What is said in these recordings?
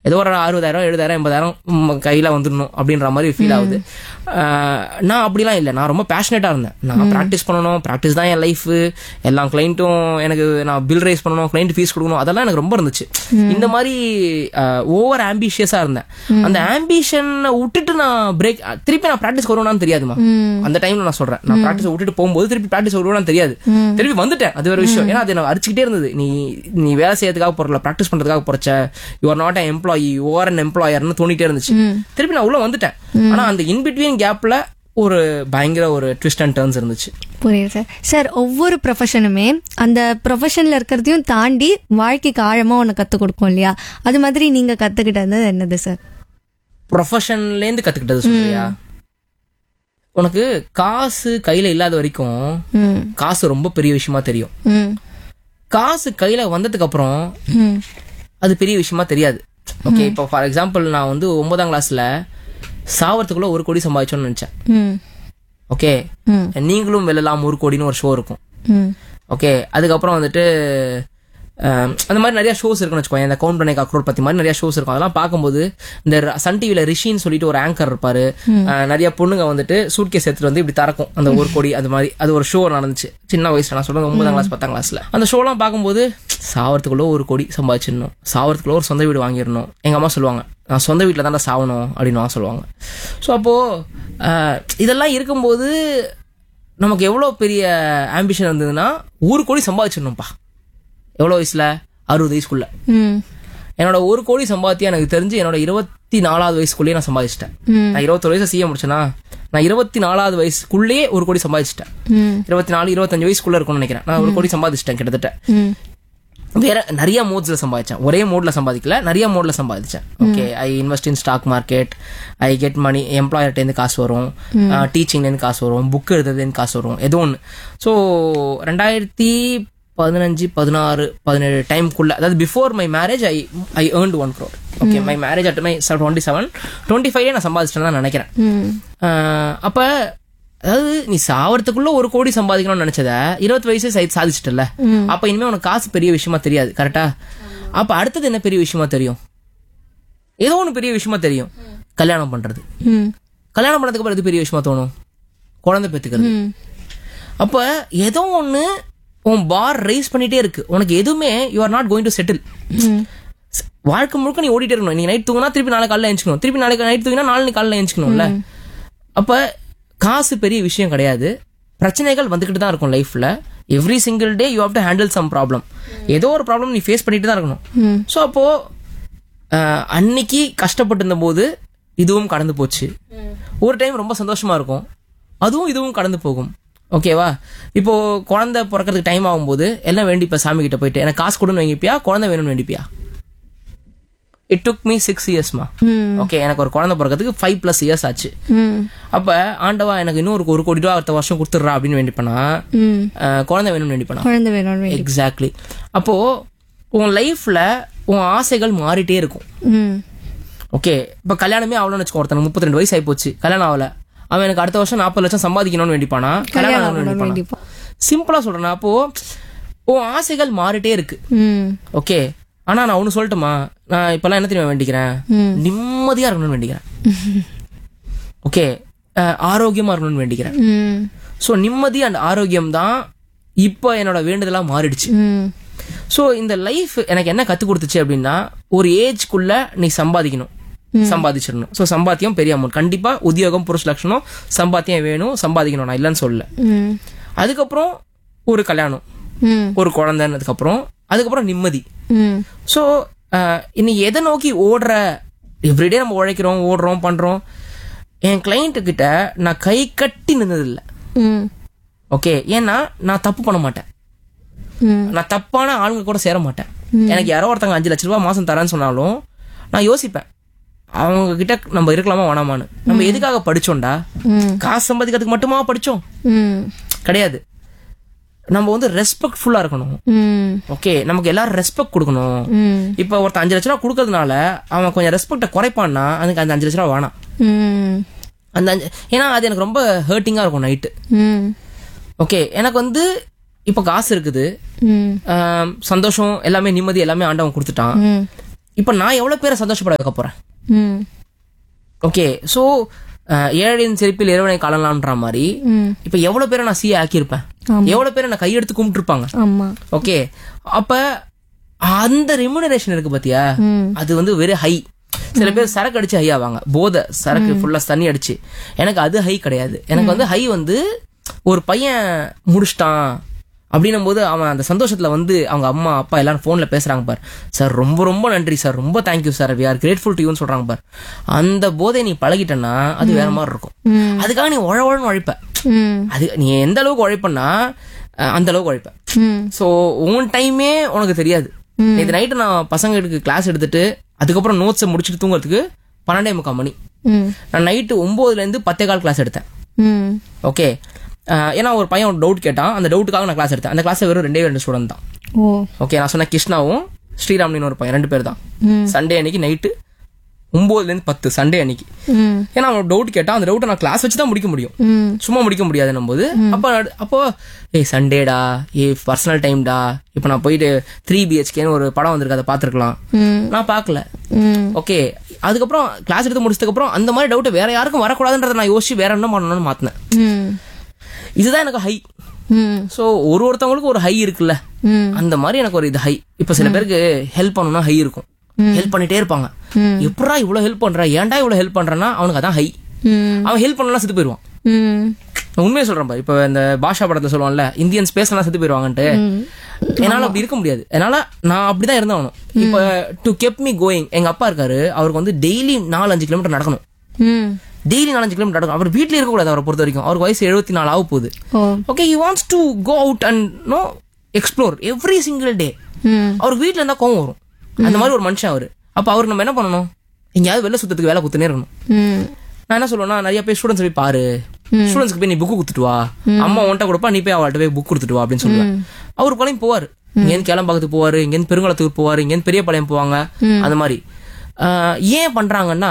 ஏதோ ஒரு அறுபதாயிரம் எழுபதாயிரம் எண்பதாயிரம் ம், கையில வந்துடணும் அப்படின்ற மாதிரி ஃபீல் ஆகுது ஆஹ், நான் அப்படிலாம் இல்லை நான் ரொம்ப பேஷனேட்டா இருந்தேன் நான் ப்ராக்டிஸ் பண்ணணும் ப்ராக்டிஸ் தான் என் லைஃப் எல்லா கிளைண்ட்டும் எனக்கு நான் பில் ரைஸ் பண்ணணும் கிளைண்ட் ஃபீஸ் கொடுக்கணும் அதெல்லாம் எனக்கு ரொம்ப இருந்துச்சு இந்த மாதிரி ஓவர் ஆம்பிஷியஸா இருந்தேன் அந்த ஆம்பிஷனை விட்டுட்டு நான் பிரேக் திருப்பி நான் ப்ராக்டிஸ் வருவேனான்னு தெரியாதுமா அந்த டைம்ல நான் சொல்றேன் நான் ப்ராக்டிஸ் விட்டுட்டு போகும்போது திருப்பி ப்ராக்டிஸ் வருவேனான்னு தெரியாது திருப்பி வந்துட்டேன் அது ஒரு விஷயம் ஏன்னா அது எனக்கு அடிச்சுக்கிட்டே இருந்தது நீ நீ வேலை செய்யறதுக்காக போறல ப்ராக்டிஸ் பண்றதுக்காக போறச்ச you are not a employee you are an எம்ப்ளாயர்னு தோணிட்டே இருந்துச்சு திருப்பி நான் உள்ள வந்துட்டேன் ஆனா அந்த இன்பிட்வீன் கேப்ல ஒரு பயங்கர ஒரு ட்விஸ்ட் அண்ட் டர்ன்ஸ் இருந்துச்சு புரியுது சார் சார் ஒவ்வொரு ப்ரொஃபஷனுமே அந்த ப்ரொஃபஷன்ல இருக்கிறதையும் தாண்டி வாழ்க்கைக்கு ஆழமா ஒன்று கற்றுக் கொடுக்கும் இல்லையா அது மாதிரி நீங்க கத்துக்கிட்டது என்னது சார் ப்ரொஃபஷன்ல இருந்து கத்துக்கிட்டது சொல்றியா உனக்கு காசு கையில இல்லாத வரைக்கும் ம் காசு ரொம்ப பெரிய விஷயமா தெரியும் ம் காசு கையில வந்ததுக்கு அப்புறம் ம் அது பெரிய விஷயமா தெரியாது ஓகே இப்போ ஃபார் எக்ஸாம்பிள் நான் வந்து ஒன்பதாம் கிளாஸ்ல சாவறதுக்குள்ள ஒரு கோடி சம்பாதிச்சோன்னு நினைச்சேன் ம் ஓகே ம் நீங்களும் வெல்லலாம் ஒரு கோடின்னு ஒரு ஷோ இருக்கும் ம் ஓகே அதுக்கப்புறம் வந்துட்டு அஹ், அந்த மாதிரி நிறைய ஷோஸ் இருக்குன்னு வச்சுக்கோங்க இந்த கவுண்ட் பண்ணி அக்ரோட் பத்தி மாதிரி நிறைய ஷோஸ் இருக்கும் அதெல்லாம் பார்க்கும்போது இந்த ர- சன் டிவில ரிஷின்னு சொல்லிட்டு ஒரு ஆங்கர் இருப்பாரு அஹ், நிறைய பொண்ணுங்க வந்துட்டு சூட்கேஸ் எடுத்துட்டு வந்து இப்படி தரக்கும் அந்த ஒரு கோடி அது மாதிரி அது ஒரு ஷோ நடந்துச்சு சின்ன வயசுல நான் சொல்றது ஒன்பதாம் கிளாஸ் பத்தாம் கிளாஸ்ல அந்த ஷோலாம் பார்க்கும்போது சாவறதுக்குள்ள ஒரு கோடி சம்பாதிச்சிடணும் சாவறதுக்குள்ள ஒரு சொந்த வீடு வாங்கிடணும் எங்க அம்மா சொல்லுவாங்க நான் சொந்த வீட்டில் தானே சாவணும் அப்படின்னு சொல்லுவாங்க ஸோ அப்போ அஹ், இதெல்லாம் இருக்கும்போது நமக்கு எவ்வளோ பெரிய ஆம்பிஷன் இருந்ததுன்னா ஒரு கோடி சம்பாதிச்சிடணும்ப்பா எவ்வளோ வயசுல அறுபது வயசுக்குள்ள ம் என்னோட ஒரு கோடி சம்பாத்தியம் எனக்கு தெரிஞ்சு என்னோட இருபத்தி நாலாவது வயசுக்குள்ளேயே நான் சம்பாதிச்சிட்டேன் ம். நான் இருபத்தொரு வயசு செய்ய முடிச்சேனா நான் இருபத்தி நாலாவது வயசுக்குள்ளேயே ஒரு கோடி சம்பாதிச்சிட்டேன் ம் இருபத்தி நாலு இருபத்தஞ்சு வயசுக்குள்ள இருக்கும்னு நினைக்கிறேன் நான் ஒரு கோடி சம்பாதிச்சிட்டேன் கிட்டத்தட்ட ம் வேற நிறைய மோட்ஸ்ல சம்பாதிச்சேன் ஒரே மோட்ல சம்பாதிக்கல நிறைய மோட்ல சம்பாதிச்சேன் okay I invest in stock market I get money எம்ப்ளாயர்ட்டேருந்து காசு வரும் டீச்சிங்லேருந்து காசு வரும் புக் எழுதுறதுலேருந்து காசு வரும் ஏதோ ஒன்று ஸோ ரெண்டாயிரத்தி பதினஞ்சு பதினாறு பதினேழு டைம்குள்ள அதாவது before my marriage I I earned one crore okay my marriage at my twenty seven twenty ஃபைவ்ல நான் சம்பாதிச்சிட்டேன்னு தான் நினைக்கிறேன் ம் ஆஹ் அப்ப அதாவது நீ சாவறதுக்குள்ள ஒரு கோடி சம்பாதிக்கணும்னு நினைச்சத இருபத்தி வயசு சை- சாதிச்சிட்டல அப்ப இனிமே உனக்கு காசு பெரிய விஷயமா தெரியாது கரெக்டா அப்ப அடுத்தது என்ன பெரிய விஷயமா தெரியும் ஏதோ ஒண்ணு பெரிய விஷயமா தெரியும் கல்யாணம் பண்றது ம் கல்யாணம் பண்ணதுக்கு அப்புறம் எது பெரிய விஷயமா தோணும் குழந்தை பெத்துக்கிறது ம் அப்ப ஏதோ ஒண்ணு உன் பார் ரைஸ் பண்ணிட்டே இருக்கு உனக்கு எதுவுமே you are not going to settle hmm வாழ்க்கை முழுக்க நீ ஓடிட்டே இருக்கணும் நீ நைட் தூங்கினா திருப்பி நாளை காலைல எழுச்சிக்கணும் திருப்பி நாளைக்கு நைட் தூங்கினா நாளை காலைல எழுச்சிக்கணும்ல அப்ப காசு பெரிய விஷயம் கிடையாது பிரச்சனைகள் வந்துகிட்டு தான் இருக்கும் லைஃப்ல every single day you have to handle some problem ஏதோ ஒரு ப்ராப்ளம் நீ ஃபேஸ் பண்ணிட்டு தான் இருக்கணும் ம் ஸோ அப்போ அஹ், அன்னைக்கு கஷ்டப்பட்டு இருந்தபோது இதுவும் கடந்து போச்சு ஒரு டைம் ரொம்ப சந்தோஷமா இருக்கும் அதுவும் இதுவும் கடந்து போகும் ஓகேவா இப்போ குழந்தை பிறக்கிறதுக்கு டைம் ஆகும்போது எல்லாம் வேண்டிப்ப சாமி கிட்ட போயிட்டு எனக்கு காசு கொடுன்னு வேண்டிப்பியா குழந்தை வேணும்னு வேண்டிப்பியா இட் டுக் மீ சிக்ஸ் இயர்ஸ்மா ம் ஓகே எனக்கு ஒரு குழந்தை பிறக்கிறதுக்கு ஃபைவ் பிளஸ் இயர்ஸ் ஆச்சு ம் அப்ப ஆண்டவா எனக்கு இன்னும் ஒரு ஒரு கோடி ரூபா அடுத்த வருஷம் கொடுத்துட்றா அப்படின்னு வேண்டிப்பனா ம் அஹ், குழந்தை வேணும்னு வேண்டிப்பனா குழந்தை வேணும் வேண்டி எக்ஸாக்ட்லி அப்போ உன் லைஃப்ல உன் ஆசைகள் மாறிட்டே இருக்கும் ம் ஓகே இப்ப கல்யாணமே ஆகணும்னு வச்சுக்கோ ஒருத்தனுக்கு முப்பத்தி ரெண்டு வயசு ஆகி போச்சு கல்யாணம் ஆகல அவன் எனக்கு அடுத்த வருஷம் நாற்பது லட்சம் சம்பாதிக்கணும்னு வேண்டிப்பானா கல்யாணம் ஆகணும்னு ஆகணும்னு வேண்டிப்பானா வேண்டிப்பா. சிம்பிளா சொல்றேன் அப்போ உன் ஆசைகள் மாறிட்டே இருக்கு ம் ஓகே ஆனா நான் ஒண்ணு சொல்லட்டுமா நான் இப்பெல்லாம் என்ன தெரியுமா வேண்டிக்கிறேன் ம். நிம்மதியா இருக்கணும்னு வேண்டிக்கிறேன் ஓகே அஹ், ஆரோக்கியமா இருக்கணும்னு வேண்டிக்கிறேன் ம் ஸோ நிம்மதி அண்ட் ஆரோக்கியம் தான் இப்போ என்னோட வேண்டுதலா மாறிடுச்சு ம் ஸோ இந்த லைஃப் எனக்கு என்ன கத்து கொடுத்துச்சு அப்படின்னா ஒரு ஏஜ்க்குள்ள நீ சம்பாதிக்கணும் சம்பாதிச்சிடணும் ஸோ சம்பாத்தியம் பெரிய அமௌண்ட் கண்டிப்பா உத்தியோகம் புருஷ லட்சணம் சம்பாத்தியம் வேணும் சம்பாதிக்கணும் நான் இல்லைன்னு சொல்லல ம் அதுக்கப்புறம் ஒரு கல்யாணம் ம் ஒரு குழந்தைன்னதுக்கப்புறம் அதுக்கப்புறம் நிம்மதி ம் ஸோ இனி எதை நோக்கி ஓடுற எவ்ரிடே நம்ம உழைக்கிறோம் ஓடுறோம் பண்றோம் என் கிளைண்ட் கிட்ட நான் கை கட்டி நின்னதில்லை ம் ஓகே ஏன்னா நான் தப்பு பண்ண மாட்டேன் ம் நான் தப்பான ஆளுங்க கூட சேர மாட்டேன் எனக்கு யாரோ ஒருத்தங்க அஞ்சு லட்ச ரூபாய் மாசம் தரேன்னு சொன்னாலும் நான் யோசிப்பேன் அவங்க கிட்ட நம்ம இருக்கலாமா வேணாமான்னு நம்ம எதுக்காக படிச்சோம்டா ம் காசு சம்பாதிக்கிறதுக்கு மட்டுமா படிச்சோம் ம் கிடையாது நம்ம வந்து ரெஸ்பெக்ட்ஃபுல்லா இருக்கணும் ம் ஓகே நமக்கு எல்லாரும் ரெஸ்பெக்ட் கொடுக்கணும் ம் இப்போ ஒருத்தன் அஞ்சு லட்ச ரூபா கொடுக்கறதுனால அவன் கொஞ்சம் ரெஸ்பெக்டை குறைப்பான்னா அதுக்கு அந்த அஞ்சு லட்ச ரூபா வேணாம் ம் அந்த அஞ்சு ஏன்னா அது எனக்கு ரொம்ப ஹர்ட்டிங்கா இருக்கும் நைட்டு ம் ஓகே எனக்கு வந்து இப்போ காசு இருக்குது ம் ஆம், சந்தோஷம் எல்லாமே நிம்மதி எல்லாமே ஆண்டவன் கொடுத்துட்டான் ம் இப்போ நான் எவ்வளவு பேரை சந்தோஷப்பட வைக்க போறேன் ம் ஓகே ஸோ ஏழையின் சிரிப்பில் இறைவனை காணலாம்ன்ற மாதிரி ம் இப்போ எவ்வளவு பேரை நான் சீ ஆக்கியிருப்பேன் எவ்வளவு பேரை நான் கையெடுத்து கும்பிட்டுருப்பாங்க ஆமா ஓகே அப்ப அந்த ரெமுனரேஷன் இருக்கு பாத்தியா ம் அது வந்து வெரி ஹை சில பேர் சரக்கு அடிச்சு ஹை ஆவாங்க போதை சரக்கு ஃபுல்லா தண்ணி அடிச்சு எனக்கு அது ஹை கிடையாது எனக்கு வந்து ஹை வந்து ஒரு பையன் முடிச்சிட்டான் அப்படின்னும் போது அவன் அந்த சந்தோஷத்துல வந்து அவங்க அம்மா அப்பா எல்லாரும் போன்ல பேசுறாங்க பார் சார் ரொம்ப ரொம்ப நன்றி சார் ரொம்ப thank you sir we are grateful to யூன்னு சொல்றாங்க பார் அந்த போதை நீ பழகிட்டன்னா அது வேற மாதிரி இருக்கும் ம். அதுக்காக நீ உழவழன்னு உழைப்ப ம் அது நீ எந்த அளவுக்கு உழைப்பன்னா அஹ், அந்த அளவுக்கு உழைப்ப ம் ஸோ உன் டைமே உனக்கு தெரியாது நேற்று நைட்டு நான் பசங்களுக்கு கிளாஸ் எடுத்துட்டு அதுக்கப்புறம் நோட்ஸை முடிச்சுட்டு தூங்குறதுக்கு பன்னெண்டே முக்கால் மணி ம் நான் நைட்டு ஒம்போதுலேருந்து பத்தே கால் கிளாஸ் எடுத்தேன் ம் ஓகே ஏன்னா ஒரு பையன் ஒரு டவுட் கேட்டான் அந்த டவுட்டுக்காக நான் கிளாஸ் எடுத்தேன் அந்த கிளாஸ் வெறும் ரெண்டே ரெண்டு ஸ்டூடெண்ட் தான் ஓ ஓகே நான் சொன்ன கிருஷ்ணாவும் ஸ்ரீராம்னு ஒரு பையன் ரெண்டு பேர் தான் ம் சண்டே அன்னைக்கு நைட்டு ஒம்போதுலேருந்து பத்து சண்டே அன்னைக்கு ம் ஏன்னா அவன் டவுட் கேட்டான் அந்த டவுட்டை நான் கிளாஸ் வச்சு தான் முடிக்க முடியும் ம் சும்மா முடிக்க முடியாதுன்னும் போது அப்போ அப்போ ஏய் சண்டேடா ஏ பர்சனல் டைம்டா இப்போ நான் போயிட்டு த்ரீ பிஹெச்கேன்னு ஒரு படம் வந்திருக்கு அதை பார்த்துருக்கலாம் ம் நான் பார்க்கல ம் ஓகே அதுக்கப்புறம் கிளாஸ் எடுத்து முடிச்சதுக்கு அப்புறம் அந்த மாதிரி டவுட் வேற யாருக்கும் வரக்கூடாதுன்றதை நான் யோசிச்சு வேற என்ன பண்ணணும்னு மாத்தினேன் ம் இதுதான் எனக்கு ஹை ம் ஸோ ஒரு ஒருத்தவங்களுக்கு ஒரு ஹை இருக்குல்ல ம் அந்த மாதிரி எனக்கு ஒரு இது ஹை இப்போ சில பேருக்கு ஹெல்ப் பண்ணணும்னா ஹை இருக்கும் ஹெல்ப் பண்ணிட்டே இருப்பாங்க ம். எப்படா இவ்வளவு ஹெல்ப் பண்ற ஏன்டா இவ்வளவு ஹெல்ப் பண்றேன்னா அவனுக்கு அதான் ஹை ம் அவன் ஹெல்ப் பண்ணலாம் செத்து போயிடுவான் ம் நான் உண்மையை சொல்றேன் பாரு. இப்ப இந்த பாஷா படத்துல சொல்லுவான்ல இந்தியன் ஸ்பேஸ்லாம் செத்து போயிருவாங்கன்ட்டு என்னால அப்படி இருக்க முடியாது என்னால நான் அப்படிதான் இருந்தவனும் இப்ப டு கெப் மீ கோயிங் எங்க அப்பா இருக்காரு அவருக்கு வந்து டெய்லி நாலு அஞ்சு கிலோமீட்டர் நடக்கணும் ம் டெய்லி நாலஞ்சு கிலோமீட்டர் நடக்கும் அவர் வீட்ல இருக்க கூடாது அவரை பொறுத்த வரைக்கும் அவருக்கு வயசு எழுபத்தி நாலு ஆக போகுது oh okay he wants to go out and no explore every single day hmm அவருக்கு வீட்ல இருந்தா கோவம் வரும் அந்த மாதிரி ஒரு மனுஷன் அவரு அப்ப அவருக்கு நம்ம என்ன பண்ணணும் எங்கேயாவது வெளில சுத்தத்துக்கு வேலை குத்துனே இருக்கணும் ம் நான் என்ன சொல்லுவேன்னா நிறைய பேர் ஸ்டூடெண்ட்ஸ் போய் பாரு ஸ்டூடெண்ட்ஸ்க்கு போய் நீ புக்கு கொடுத்துட்டு வா அம்மா உன்ட்ட கொடுப்பா நீ போய் அவள்கிட்ட போய் புக் கொடுத்துட்டு வா அப்படின்னு சொல்லுவேன் அவர் பாளையம் போவார் இங்கேருந்து கிளம்பாக்கத்துக்கு போவாரு இங்கேருந்து பெருங்குளத்துக்கு போவாரு இங்கேருந்து பெரிய பாளையம் போவாங்க அந்த மாதிரி ஆஹ் ஏன் பண்றாங்கன்னா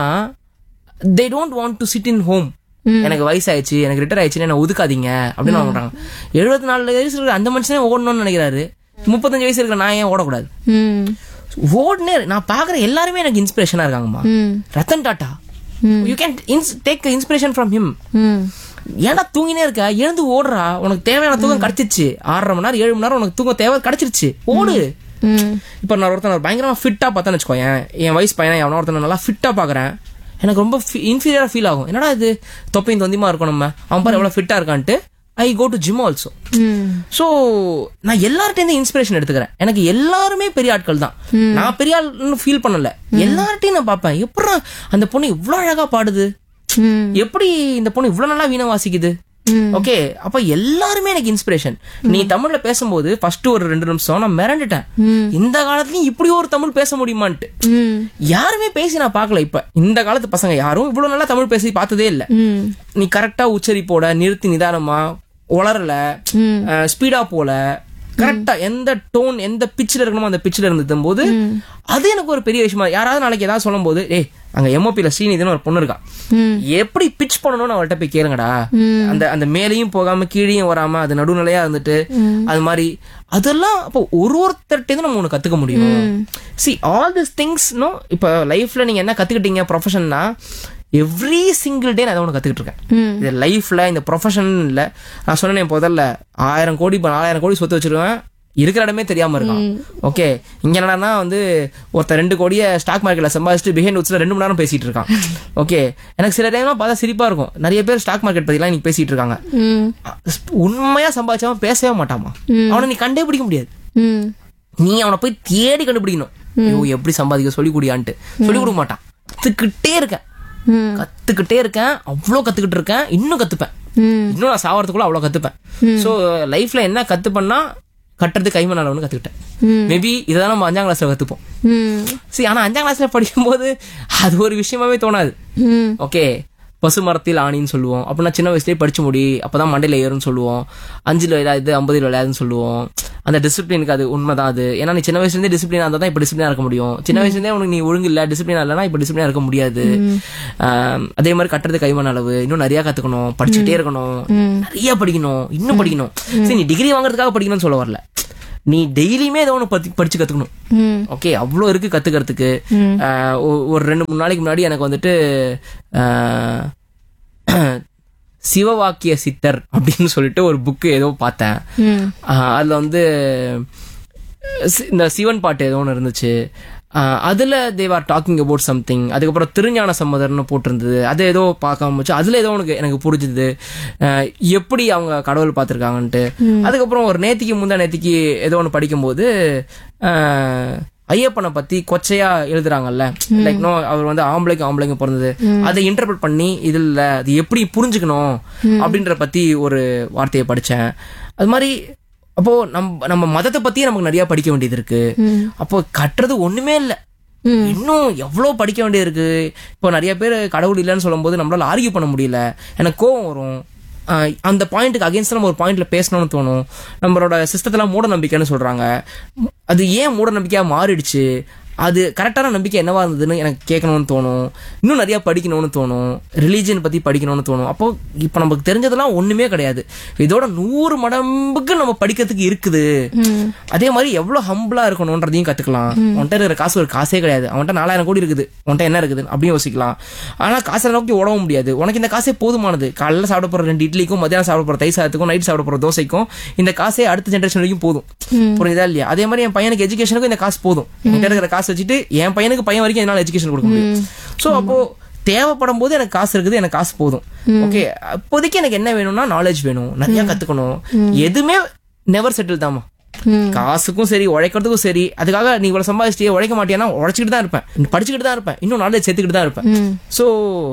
they don't want to sit in home எனக்கு வயசாயிடுச்சு எனக்கு ரிட்டர் ஆயிடுச்சுன்னு என்ன ஒதுக்காதீங்க அப்படின்னு அவங்க பண்றாங்க எழுபத்தி நாலு வயசு இருக்கிற அந்த மனுஷனே ஓடணும்னு நினைக்கிறாரு முப்பத்தஞ்சு வயசு இருக்கிற நான் ஏன் ஓடக்கூடாது ம் ஓடுனே நான் பாக்குற எல்லாருமே எனக்கு இன்ஸ்பிரேஷனா இருக்காங்கம்மா hmm Ratan Tata you can take inspiration from him hmm ஏன்டா தூங்கினே இருக்க எழுந்து ஓடுறா உனக்கு தேவையான தூக்கம் கிடைச்சிருச்சு ஆறரை மணி நேரம் ஏழு மணி நேரம் உனக்கு தூக்கம் தேவை கிடைச்சிருச்சு ஓடு ம் இப்போ நான் ஒருத்தன் பயங்கரமா ஃபிட்டா பார்த்தேன்னு வச்சுக்கோயேன் என் வயசு பையனை எவனோ ஒருத்தனை நல்லா ஃபிட்டா பாக்குறேன் எனக்கு ரொம்ப இன்ஃபீரியரா ஃபீல் ஆகும் என்னடா இது தொப்பையும் தொந்தியமா இருக்கும் நம்ம அவன் பாரு எவ்வளவு ஃபிட்டா இருக்கான்ட்டு I go to gym also hmm so நான் எல்லார்ட்டையும் இன்ஸ்பிரேஷன் எடுத்துக்கிறேன் எனக்கு எல்லாருமே பெரிய ஆட்கள் தான் நான் பெரிய ஆள்னு ஃபீல் பண்ணல எல்லார்ட்டையும் நான் பார்ப்பேன் எப்படா அந்த பொண்ணு இவ்வளோ அழகா பாடுது ம் எப்படி இந்த பொண்ணு இவ்வளவு நல்லா வீணை வாசிக்குது ம். ஓகே அப்ப எல்லாருமே எனக்கு இன்ஸ்பிரேஷன் நீ தமிழ்ல பேசும்போது ஃபர்ஸ்ட் ஒரு ரெண்டு நிமிஷம் நான் மிரண்டுட்டேன் இந்த காலத்துலயும் இப்படி ஒரு தமிழ் பேச முடியுமான்ட்டு ம் யாருமே பேசி நான் பார்க்கல இப்ப இந்த காலத்து பசங்க யாரும் இவ்வளவு நல்லா தமிழ் பேசி பார்த்ததே இல்ல ம் நீ கரெக்டா உச்சரிப்போட நிறுத்தி நிதானமா உளரல ம். ஸ்பீடா போல கரெக்டா எந்த டோன் எந்த பிச்சில் இருக்கணுமோ அந்த பிச்சில் இருந்தும் போது அது எனக்கு ஒரு பெரிய விஷயமா யாராவது நாளைக்கு ஏதாவது சொல்லும் போது ஏய் அங்க எம்ஓபில ஸ்ரீநிதினு ஒரு பொண்ணு இருக்கா ம் எப்படி பிச் பண்ணணும்னு அவள்கிட்ட போய் கேளுங்கடா அந்த அந்த மேலையும் போகாம கீழேயும் வராம அது நடுநிலையா இருந்துட்டு அது மாதிரி அதெல்லாம் அப்போ ஒரு ஒருத்தர்கிட்ட நம்ம ஒண்ணு கத்துக்க முடியும் see all this things no இப்போ லைஃப்ல நீங்க என்ன கத்துக்கிட்டீங்க ப்ரொஃபஷன்னா எவ்ரி சிங்கிள் டே நான் அதை ஒன்று கத்துக்கிட்டு இருக்கேன் இது லைஃப்ல இந்த ப்ரொஃபஷன் இல்ல நான் சொன்னேன் முதல்ல ஆயிரம் கோடி இப்போ நாலாயிரம் கோடி சொத்து வச்சிருவேன் இருக்கிற இடமே தெரியாம இருக்கான் ஓகே இங்க என்னன்னா வந்து ஒருத்தர் ரெண்டு கோடியை ஸ்டாக் மார்க்கெட்ல சம்பாதிச்சுட்டு பிஹைண்ட் உட்ஸ்ல ரெண்டு மணி நேரம் பேசிட்டு இருக்கான் ஓகே எனக்கு சில டைம்லாம் பார்த்தா சிரிப்பா இருக்கும் நிறைய பேர் ஸ்டாக் மார்க்கெட் பத்திலாம் இன்னைக்கு பேசிட்டு இருக்காங்க ம் உண்மையா சம்பாதிச்சவன் பேசவே மாட்டாமா அவனை நீ கண்டே பிடிக்க முடியாது ம் நீ அவனை போய் தேடி கண்டுபிடிக்கணும் ஐயோ எப்படி சம்பாதிக்க சொல்லி குடியான்ட்டு சொல்லி கொடுக்க மாட்டான் கத்துக்கிட்டே இருக்கேன் ம் கத்துக்கிட்டே இருக்கேன் அவ்வளோ கத்துக்கிட்டு இருக்கேன் இன்னும் கத்துப்பேன் ம் இன்னும் நான் சாவறதுக்குள்ள அவ்வளோ கத்துப்பேன் ஸோ லைஃப்ல என்ன கத்துப்பேன்னா கட்டுறது கைமண் அளவுன்னு கத்துக்கிட்டேன் ம். மேபி இதெல்லாம் நம்ம அஞ்சாம் கிளாஸ்ல கத்துப்போம் ம் சரி ஆனா அஞ்சாம் கிளாஸ்ல படிக்கும்போது அது ஒரு விஷயமாவே தோணாது ம் ஓகே பசு மரத்தில் ஆணின்னு சொல்லுவோம் அப்படின்னா சின்ன வயசுலயே படிச்சு முடி அப்பதான் மண்டையில ஏறும்னு சொல்லுவோம் அஞ்சுல விளையாது ஐம்பதுல விளையாதுன்னு சொல்லுவோம் அந்த டிசிப்ளினுக்கு அது உண்மைதான் அது ஏன்னா நீ சின்ன வயசுல இருந்தே டிசிப்ளினா இருந்தா தான் இப்ப டிசிப்ளினா இருக்க முடியும் சின்ன வயசுல இருந்தே உனக்கு நீ ஒழுங்கு இல்ல டிசிப்ளினா இல்லைன்னா இப்ப டிசிப்ளினா இருக்க முடியாது ஆம், அதே மாதிரி கட்டுறது கைமண் அளவு இன்னும் நிறைய கத்துக்கணும் படிச்சுட்டே இருக்கணும் நிறைய படிக்கணும் இன்னும் படிக்கணும் சரி நீ டிகிரி வாங்குறதுக்காக படிக்கணும்னு சொல்ல வரல நீ டெய்லியுமே ஏதோ ஒன்று பத்தி படிச்சு கத்துக்கணும் ம் ஓகே அவ்வளோ இருக்கு கத்துக்கிறதுக்கு ஆஹ் ஒ- ஒரு ரெண்டு மூணு நாளைக்கு முன்னாடி எனக்கு வந்துட்டு ஆஹ் சிவவாக்கிய சித்தர் அப்படின்னு சொல்லிட்டு ஒரு புக்கு ஏதோ பார்த்தேன் ம் ஆஹ் அதுல வந்து சி- இந்த சிவன் பாட்டு ஏதோ ஒன்று இருந்துச்சு ஆஹ் அதுல தேவார் டாக்கிங் அபவுட் சம்திங் அதுக்கப்புறம் திருஞான சம்மதர்னு போட்டிருந்தது அது ஏதோ பார்க்காம வச்சு அதுல ஏதோ உனக்கு எனக்கு புரிஞ்சுது ஆஹ் எப்படி அவங்க கடவுள் பார்த்துருக்காங்கன்ட்டு அதுக்கப்புறம் ஒரு நேத்திக்கு முந்தா நேத்திக்கு ஏதோ ஒன்று படிக்கும்போது ஆஹ் ஐயப்பனை பத்தி கொச்சையா எழுதுறாங்கல்ல லைக் நோ அவர் வந்து ஆம்பளைக்கு ஆம்பளைங்க பிறந்தது அதை இன்டர்பிரட் பண்ணி இது இல்ல அது எப்படி புரிஞ்சுக்கணும் அப்படின்ற பத்தி ஒரு வார்த்தையை படிச்சேன் அது மாதிரி அப்போ நம்ம நம்ம மதத்தை பத்தியே நமக்கு நிறைய படிக்க வேண்டியது இருக்கு அப்போ கட்டுறது ஒண்ணுமே இல்ல இன்னும் எவ்வளவு படிக்க வேண்டியது இருக்கு இப்போ நிறைய பேர் கடவுள் இல்லைன்னு சொல்லும்போது நம்மளால ஆர்கியூ பண்ண முடியல எனக்கு கோவம் வரும் ஆஹ் அந்த பாயிண்ட்டுக்கு அகேன்ஸ்ட் நம்ம ஒரு பாயிண்ட்ல பேசணும்னு தோணும் நம்மளோட சிஸ்டத்தெல்லாம் மூட நம்பிக்கைன்னு சொல்றாங்க அது ஏன் மூட நம்பிக்கையா மாறிடுச்சு அது கரெக்டான நம்பிக்கை என்னவா இருந்ததுன்னு எனக்கு கேட்கணும்னு தோணும் இன்னும் நிறைய படிக்கணும்னு தோணும் ரிலீஜன் பத்தி படிக்கணும்னு தோணும் அப்போ இப்போ நமக்கு தெரிஞ்சதெல்லாம் ஒண்ணுமே கிடையாது இதோட நூறு மடம்புக்கு நம்ம படிக்கிறதுக்கு இருக்குது அதே மாதிரி எவ்வளவு ஹம்பிளா இருக்கணும்ன்றதையும் கத்துக்கலாம் உன்கிட்ட இருக்கிற காசு ஒரு காசே கிடையாது அவன்கிட்ட நாலாயிரம் கோடி இருக்குது உன்கிட்ட என்ன இருக்குது அப்படின்னு யோசிக்கலாம் ஆனா காசை நோக்கி ஓடவும் முடியாது உனக்கு இந்த காசே போதுமானது காலைல சாப்பிட போற ரெண்டு இட்லிக்கும் மத்தியானம் சாப்பிட போற தை சாதத்துக்கும் நைட் சாப்பிட போற தோசைக்கும் இந்த காசே அடுத்த ஜென்ரேஷன் வரைக்கும் போதும் புரியுதா இல்லையா அதே மாதிரி என் பையனுக்கு எஜுகேஷனுக்கும் இந்த காசு போதும் என்கிட்ட இருக்கிற காசு வச்சுட்டு என் பையனுக்கு பையன் வரைக்கும் என்னால எஜுகேஷன் கொடுக்க முடியும் சோ அப்போ தேவைப்படும் போது எனக்கு காசு இருக்குது எனக்கு காசு போதும் ஓகே அப்போதைக்கு எனக்கு என்ன வேணும்னா நாலேஜ் வேணும் நிறைய கத்துக்கணும் எதுவுமே நெவர் செட்டில் தாமா காசுக்கும் சரி உழைக்கிறதுக்கும் சரி அதுக்காக நீ இவ்வளவு சம்பாதிச்சிட்டே உழைக்க மாட்டியானா உழைச்சிக்கிட்டு தான் இருப்பேன் படிச்சுக்கிட்டு தான் இருப்பேன் இன்னும் நாலேஜ் சேர்த்துக்கிட்டு தான் இருப்பேன் so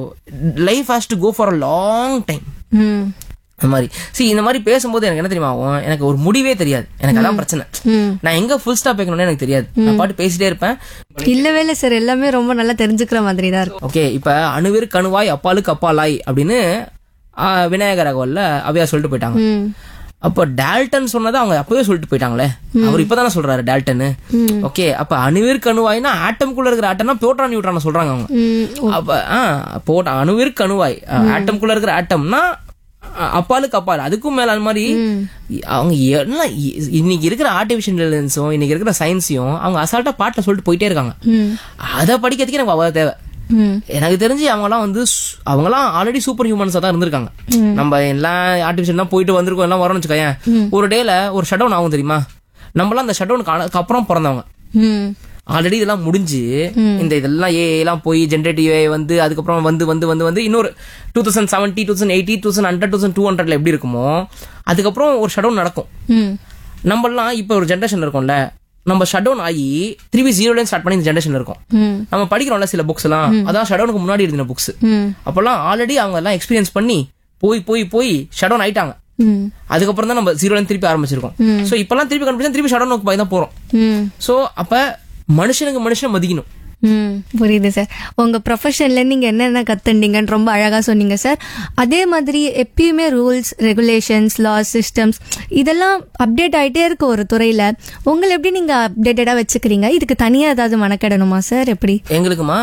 life has to go for a long time hmm அந்த மாதிரி see இந்த மாதிரி பேசும்போது எனக்கு என்ன தெரியுமா ஆகும் எனக்கு ஒரு முடிவே தெரியாது எனக்கு அதான் பிரச்சனை நான் எங்க ஃபுல் ஸ்டாப் வைக்கணும்னு எனக்கு தெரியாது நான் பாட்டு பேசிட்டே இருப்பேன் இல்லவே இல்ல சார் எல்லாமே ரொம்ப நல்லா தெரிஞ்சுக்கிற மாதிரி தான் இருக்கும் ஓகே இப்ப அணுவிற்கு அணுவாய் அப்பாலுக்கு அப்பாலாய் அப்படின்னு ஆ, விநாயகர் அகவல்ல அவையா சொல்லிட்டு போயிட்டாங்க ம் அப்ப டால்டன் சொன்னதை அவங்க அப்பவே சொல்லிட்டு போயிட்டாங்களே அவர் இப்பதானே சொல்றாரு டால்டன் ஓகே அப்ப அணுவிற்கு அணுவாய்னா ஆட்டம்குள்ள இருக்கிற ஆட்டம்னா புரோட்டான் நியூட்ரான் சொல்றாங்க அவங்க ம் அப்ப ஆ போட்ட அணுவிற்கு அணுவாய் ஆட்டம்குள்ள இருக்கிற ஆட்டம்னா அ- அப்பாலுக்கு அப்பால் அதுக்கும் மேல அந்த மாதிரி அவங்க என்ன இ- இன்னைக்கு இருக்கிற ஆர்டிபிஷியல் இன்டெலிஜென்ஸும் இன்னைக்கு இருக்கிற சயின்ஸையும் அவங்க அசால்ட்டா பாட்டில் சொல்லிட்டு போயிட்டே இருக்காங்க ம் அதை படிக்கிறதுக்கு எனக்கு அவ தேவை ம் எனக்கு தெரிஞ்சு அவங்கலாம் வந்து சு- அவங்கலாம் ஆல்ரெடி சூப்பர் ஹியூமன்ஸா தான் இருந்திருக்காங்க நம்ம எல்லாம் ஆர்டிபிஷியல் தான் போயிட்டு வந்திருக்கோம் எல்லாம் வரோம்னு வச்சுக்கோயேன் ஒரு டேல ஒரு ஷட் டவுன் ஆகும் தெரியுமா நம்மளாம் அந்த ஷட் டவுனுக்கு அப்புறம் பிறந்தவங்க ம் ஆல்ரெடி இதெல்லாம் முடிஞ்சு இந்த இதெல்லாம் ஏ எல்லாம் போய் ஜென்ரேட்டிவ் ஏ வந்து அதுக்கப்புறம் வந்து வந்து வந்து வந்து இன்னொரு two thousand seventy two thousand eighty two thousand hundred thousand two ஹண்ட்ரட்ல எப்படி இருக்குமோ அதுக்கப்புறம் ஒரு ஷட் டவுன் நடக்கும் ம் நம்மலாம் இப்போ ஒரு ஜென்ரேஷன் இருக்கோம்ல நம்ம ஷட் டவுன் ஆகி திருப்பி ஜீரோலேருந்து ஸ்டார்ட் பண்ணி இந்த ஜென்ரேஷன் இருக்கும் ம் நம்ம படிக்கிறோம்ல சில புக்ஸ் எல்லாம் அதான் ஷட் டவுனுக்கு முன்னாடி எழுதின புக்ஸ் ம் அப்பெல்லாம் ஆல்ரெடி அவங்க எல்லாம் எக்ஸ்பீரியன்ஸ் பண்ணி போய் போய் போய் ஷட் டவுன் ஆயிட்டாங்க ம் அதுக்கப்புறம் தான் நம்ம ஜீரோல திருப்பி ஆரம்பிச்சிருக்கோம் சோ இப்பெல்லாம் திருப்பி கண்டுபிடிச்சா திருப்பி ஷட் டவுன் போய் தான் போறோம் ம் சோ அப்ப மனுஷனுக்கு மனுஷன் மதிக்கணும் ம் புரியுது சார் உங்க ப்ரொஃபஷன்ல நீங்க என்னென்ன கத்துண்டீங்கன்னு ரொம்ப அழகா சொன்னீங்க சார் அதே மாதிரி எப்பயுமே ரூல்ஸ் ரெகுலேஷன்ஸ் லாஸ் சிஸ்டம்ஸ் இதெல்லாம் அப்டேட் ஆயிட்டே இருக்கு ஒரு துறையில உங்களை எப்படி நீங்க அப்டேட்டடா வச்சுக்கிறீங்க இதுக்கு தனியா ஏதாவது மனக்கிடணுமா சார் எப்படி எங்களுக்குமா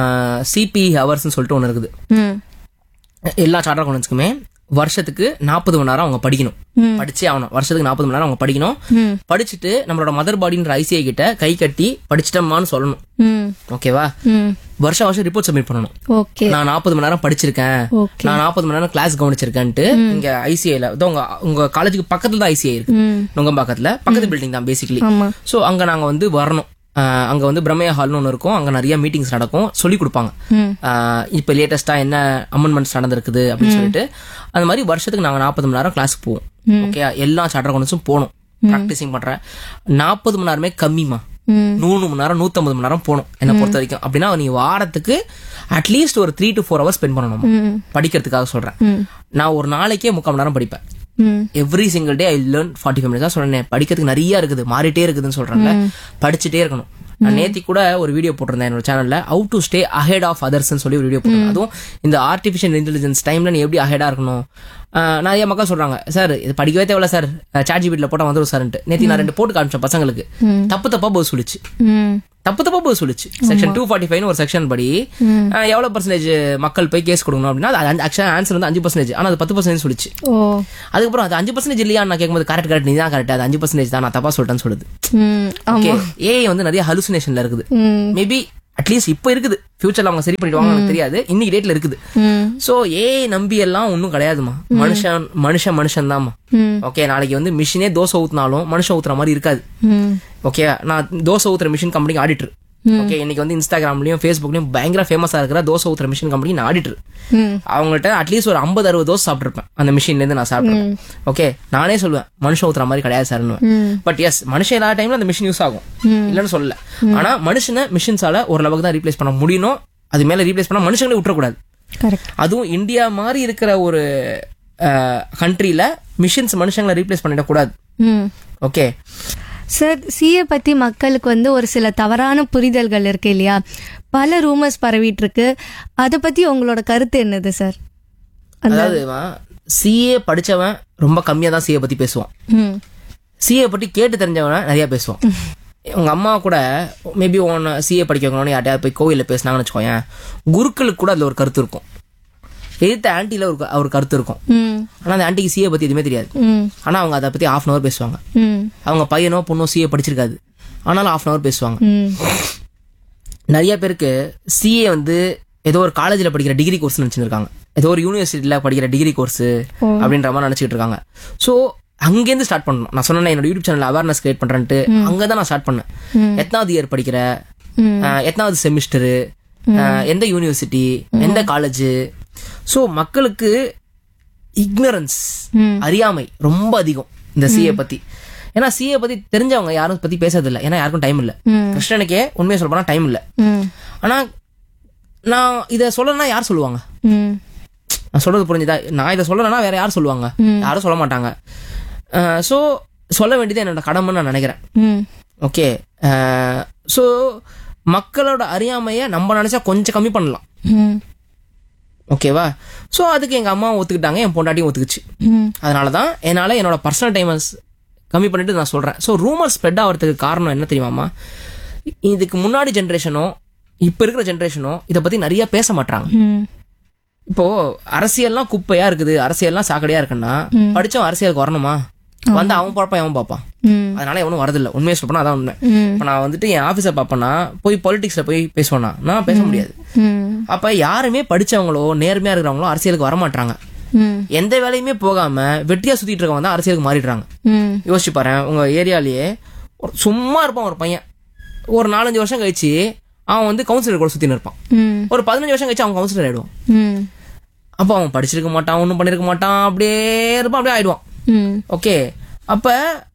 சிபி ஹவர்ஸ்னு சொல்லிட்டு ஒன்று இருக்குது ம் எல்லா சார்ட்டர் அக்கௌண்ட்ஸ்க்குமே வருஷத்துக்கு நாற்பது மணி நேரம் அவங்க படிக்கணும் படிச்சே ஆகணும் வருஷத்துக்கு நாற்பது மணி நேரம் அவங்க படிக்கணும் ம் படிச்சுட்டு நம்மளோட மதர் பாடின்ற ஐசிஐ கிட்ட கை கட்டி படிச்சிட்டோமான்னு சொல்லணும் ம் ஓகேவா ம் வருஷம் வருஷம் ரிப்போர்ட் சப்மிட் பண்ணணும் ஓகே நான் நாற்பது மணி நேரம் படிச்சிருக்கேன் ஓகே நான் நாற்பது மணி நேரம் கிளாஸ் கவனிச்சிருக்கேன்ட்டு இங்க ஐசிஐல உங்க உங்க காலேஜுக்கு பக்கத்துல தான் ஐசிஐ இருக்கு ம் நுங்கம்பாக்கத்துல பக்கத்து பில்டிங் தான் பேசிக்கலி ஆமா சோ அங்க நாங்க வந்து வரணும் ஆஹ் அங்க வந்து பிரம்மையா ஹால்னு ஒன்று இருக்கும் அங்க நிறைய மீட்டிங்ஸ் நடக்கும் சொல்லி கொடுப்பாங்க ம் ஆஹ் இப்ப லேட்டஸ்டா என்ன அமெண்ட்மெண்ட்ஸ் நடந்திருக்குது அப்படின்னு சொல்லிட்டு அந்த மாதிரி வருஷத்துக்கு நாங்க நாற்பது மணி நேரம் கிளாஸ்க்கு போவோம் ஓகே எல்லா சார்ட்டர் அக்கௌண்ட்ஸும் போகணும் ப்ராக்டிசிங் பண்றேன் நாற்பது மணி நேரமே கம்மிமா ம் நூறு மணி நேரம் நூத்தம்பது மணி நேரம் போகணும் என்னை பொறுத்த வரைக்கும் அப்படின்னா நீ வாரத்துக்கு அட்லீஸ்ட் ஒரு three to four hours spend பண்ணணும் ம் படிக்கிறதுக்காக சொல்றேன் ம் நான் ஒரு நாளைக்கே முக்கால் மணி நேரம் படிப்பேன் hmm every single day I learn forty five minutes தான் சொல்றேன் படிக்கிறதுக்கு நிறைய இருக்குது மாறிட்டே இருக்குதுன்னு சொல்றேன்ல படிச்சுட்டே இருக்கணும் நான் நேத்தி கூட ஒரு வீடியோ போட்டிருந்தேன் என்னோட சேனல்ல how to stay ahead of others சொல்லி ஒரு வீடியோ போட்டிருந்தேன் அதுவும் இந்த ஆர்டிஃபிஷியல் இன்டெலிஜென்ஸ் டைம்ல நீ எப்படி அஹெடா இருக்கணும் ஆஹ் நிறைய மக்கள் சொல்றாங்க சார் இது படிக்கவே தேவையில்ல சார் சாட் ஜிபிட்ல போட்டா வந்துடும் சார்ன்ட்டு நேத்தி நான் ரெண்டு போட்டு காமிச்சேன் பசங்களுக்கு தப்பு தப்பா பதில் சொல்லிச்சு ம் தப்பு தப்பா பதில் சொல்லுச்சு செக்ஷன் டூ ஃபார்ட்டி ஃபைவ் ஒரு செக்ஷன் படி அஹ், எவ்வளவு பர்சன்டேஜ் மக்கள் போய் கேஸ் கொடுக்கணும் அப்படின்னா அது ஆக்சுவலா ஆன்சர் வந்து அஞ்சு பர்சன்டேஜ் ஆனா அது பத்து பர்சன்டேஜ் சொல்லுச்சு ஓ அதுக்கப்புறம் அது அஞ்சு பர்சன்டேஜ் இல்லையா நான் கேட்கும்போது கரெக்ட் கரெக்ட் நீ தான் கரெக்ட் அது அஞ்சு பர்சன்டேஜ் தான் நான் தப்பா சொல்லிட்டேன்னு சொல்லுது ம் ஓகே ஆமா ஏஐ வந்து நிறைய ஹலுசினேஷன்ல இருக்குது ம் மேபி அட்லீஸ்ட் இப்போ இருக்குது ஃபியூச்சர்ல அவங்க சரி பண்ணிடுவாங்க எனக்கு தெரியாது இன்னைக்கு டேட்ல இருக்குது ம் சோ ஏஐ நம்பி எல்லாம் ஒன்றும் கிடையாதுமா மனுஷன் மனுஷன் மனுஷன் தான்மா ம் ஓகே நாளைக்கு வந்து மிஷினே தோசை ஊத்துனாலும் மனுஷன் ஊத்துற மாதிரி இருக்காது ம் ஓகே நான் தோசை ஊத்துற மிஷின் கம்பெனிக்கு ஆடிட்டர் ஓகே இன்னைக்கு வந்து இன்ஸ்டாகிராம்லயும் ஃபேஸ்புக்லயும் பயங்கர ஃபேமஸா இருக்கிற தோசை ஊத்துற மிஷின் கம்பெனி நான் ஆடிட்டர் ம் அவங்கள்ட்ட அட்லீஸ்ட் ஒரு ஐம்பது அறுபது தோசை சாப்பிட்டுருப்பேன் அந்த மிஷின்ல இருந்து நான் சாப்பிட்டுருப்பேன் ஓகே நானே சொல்லுவேன் மனுஷன் ஊத்துற மாதிரி கிடையாது சார்னு ம் பட் எஸ் மனுஷன் எல்லா டைம்ல அந்த மிஷின் யூஸ் ஆகும் இல்லைன்னு சொல்லல ஆனா மனுஷனை மிஷின்ஸால ஓரளவுக்கு தான் ரீப்ளேஸ் பண்ண முடியணும் அது மேல ரீப்ளேஸ் பண்ணா மனுஷங்களே விட்டுறக்கூடாது கரெக்ட் அதுவும் இந்தியா மாதிரி இருக்கிற ஒரு கண்ட்ரில மிஷின்ஸ் மனுஷங்களை ரீப்ளேஸ் பண்ணிடக்கூடாது ம் ஓகே சார் சிஏ பத்தி மக்களுக்கு வந்து ஒரு சில தவறான புரிதல்கள் இருக்கு இல்லையா பல ரூமர்ஸ் பரவிட்டு இருக்கு அதை பத்தி உங்களோட கருத்து என்னது சார் அதாவது சிஏ படிச்சவன் ரொம்ப கம்மியா தான் சிஏ பத்தி பேசுவான் ம் சிஏ பத்தி கேட்டு தெரிஞ்சவன் நிறைய பேசுவான் உங்க அம்மா கூட மேபி ஒன் சிஏ படிக்க வைக்கணும்னு யார்ட்டையாவது போய் கோவில்ல பேசினாங்கன்னு வச்சுக்கோயேன் குருக்களுக்கு கூட அதுல ஒரு கருத்து இருக்கும் எதிர்த்த ஆன்ட்டில ஒரு க- ஒரு கருத்து இருக்கும் ம் ஆனா அந்த ஆன்ட்டிக்கு சிஏ பத்தி எதுவுமே தெரியாது ம் ஆனா அவங்க அதை பத்தி ஹாஃப் அன் அவர் பேசுவாங்க ம் அவங்க பையனோ பொண்ணோ சிஏ படிச்சிருக்காது ஆனாலும் ஹாஃப் அன் அவர் பேசுவாங்க ம் நிறைய பேருக்கு சிஏ வந்து ஏதோ ஒரு காலேஜ்ல படிக்கிற டிகிரி கோர்ஸ் நினைச்சிருக்காங்க ஏதோ ஒரு யூனிவர்சிட்டியில படிக்கிற டிகிரி கோர்ஸ் அப்படின்ற மாதிரி நினைச்சிட்டு இருக்காங்க சோ அங்கேருந்து ஸ்டார்ட் பண்ணணும் நான் சொன்னேன் என்னோட யூடியூப் சேனல் அவேர்னஸ் கிரியேட் பண்றேன்ட்டு அங்கதான் நான் ஸ்டார்ட் பண்ணேன் எத்தனாவது இயர் படிக்கிற ம். அஹ், எத்தனாவது செமிஸ்டரு எந்த யூனிவர்சிட்டி எந்த காலேஜ் சோ மக்களுக்கு இக்னரன்ஸ் ம். அறியாமை ரொம்ப அதிகம் இந்த சிஏ பத்தி ஏன்னா சிஏ பத்தி தெரிஞ்சவங்க யாரும் பத்தி பேசுறது இல்ல ஏன்னா யாருக்கும் டைம் இல்ல ம். கிருஷ்ணனுக்கே உண்மையை சொல்ல போனா டைம் இல்ல ம் ஆனா நான் இத சொல்லணும்னா யார் சொல்லுவாங்க ம் நான் சொல்றது புரிஞ்சுதா நான் இதை சொல்லலைன்னா வேற யார் சொல்லுவாங்க யாரும் சொல்ல மாட்டாங்க ஸோ சொல்ல வேண்டியது என்னோட கடமைன்னு நான் நினைக்கிறேன் ம் ஓகே ஸோ மக்களோட அறியாமையை நம்ம நினைச்சா கொஞ்சம் கம்மி பண்ணலாம் ம் ஓகேவா ஸோ அதுக்கு எங்க அம்மா ஒத்துக்கிட்டாங்க என் பொண்டாட்டியும் ஒத்துக்குச்சு ம் அதனால தான் என்னால் என்னோட பர்சனல் டைமர்ஸ் கம்மி பண்ணிட்டு நான் சொல்கிறேன் ஸோ ரூமர் ஸ்ப்ரெட் ஆகிறதுக்கு காரணம் என்ன தெரியுமாமா இதுக்கு முன்னாடி ஜென்ரேஷனோ இப்போ இருக்கிற ஜென்ரேஷனோ இதை பற்றி நிறைய பேச மாட்டாங்க ம் இப்போ அரசியல்லாம் குப்பையா இருக்குது அரசியல்லாம் சாக்கடையா இருக்குன்னா படிச்சவன் அரசியலுக்கு வரணுமா வந்து அவன் பார்ப்பான் அவன் பார்ப்பான் ம் அதனால எவனும் வரதில்ல உண்மையை சொல்லப்போனா அதான் உண்மை ம் இப்போ நான் வந்துட்டு என் ஆஃபீஸை பார்ப்பேன்னா போய் பொலிட்டிக்ஸ்ல போய் பேசுவேனா நான் பேச முடியாது ம் அப்ப யாருமே படிச்சவங்களோ நேர்மையா இருக்கிறவங்களோ அரசியலுக்கு வர மாட்டாங்க ம் எந்த வேலையுமே போகாம வெட்டியா சுத்திட்டு இருக்கவங்க தான் அரசியலுக்கு மாறிடுறாங்க ம் யோசிச்சு பாரு உங்க ஏரியாலயே ஒரு சும்மா இருப்பான் ஒரு பையன் ஒரு நாலஞ்சு வருஷம் கழிச்சு அவன் வந்து கவுன்சிலர் கூட சுத்தின்னு இருப்பான் ம் ஒரு பதினஞ்சு வருஷம் கழிச்சு அவன் கவுன்சிலர் ஆயிடுவான் ம் அப்போ அவன் படிச்சிருக்க மாட்டான் ஒன்றும் பண்ணிருக்க மாட்டான் அப்படியே இருப்பான் அப்படியே ஆயிடுவான் ம் ஓகே அப்ப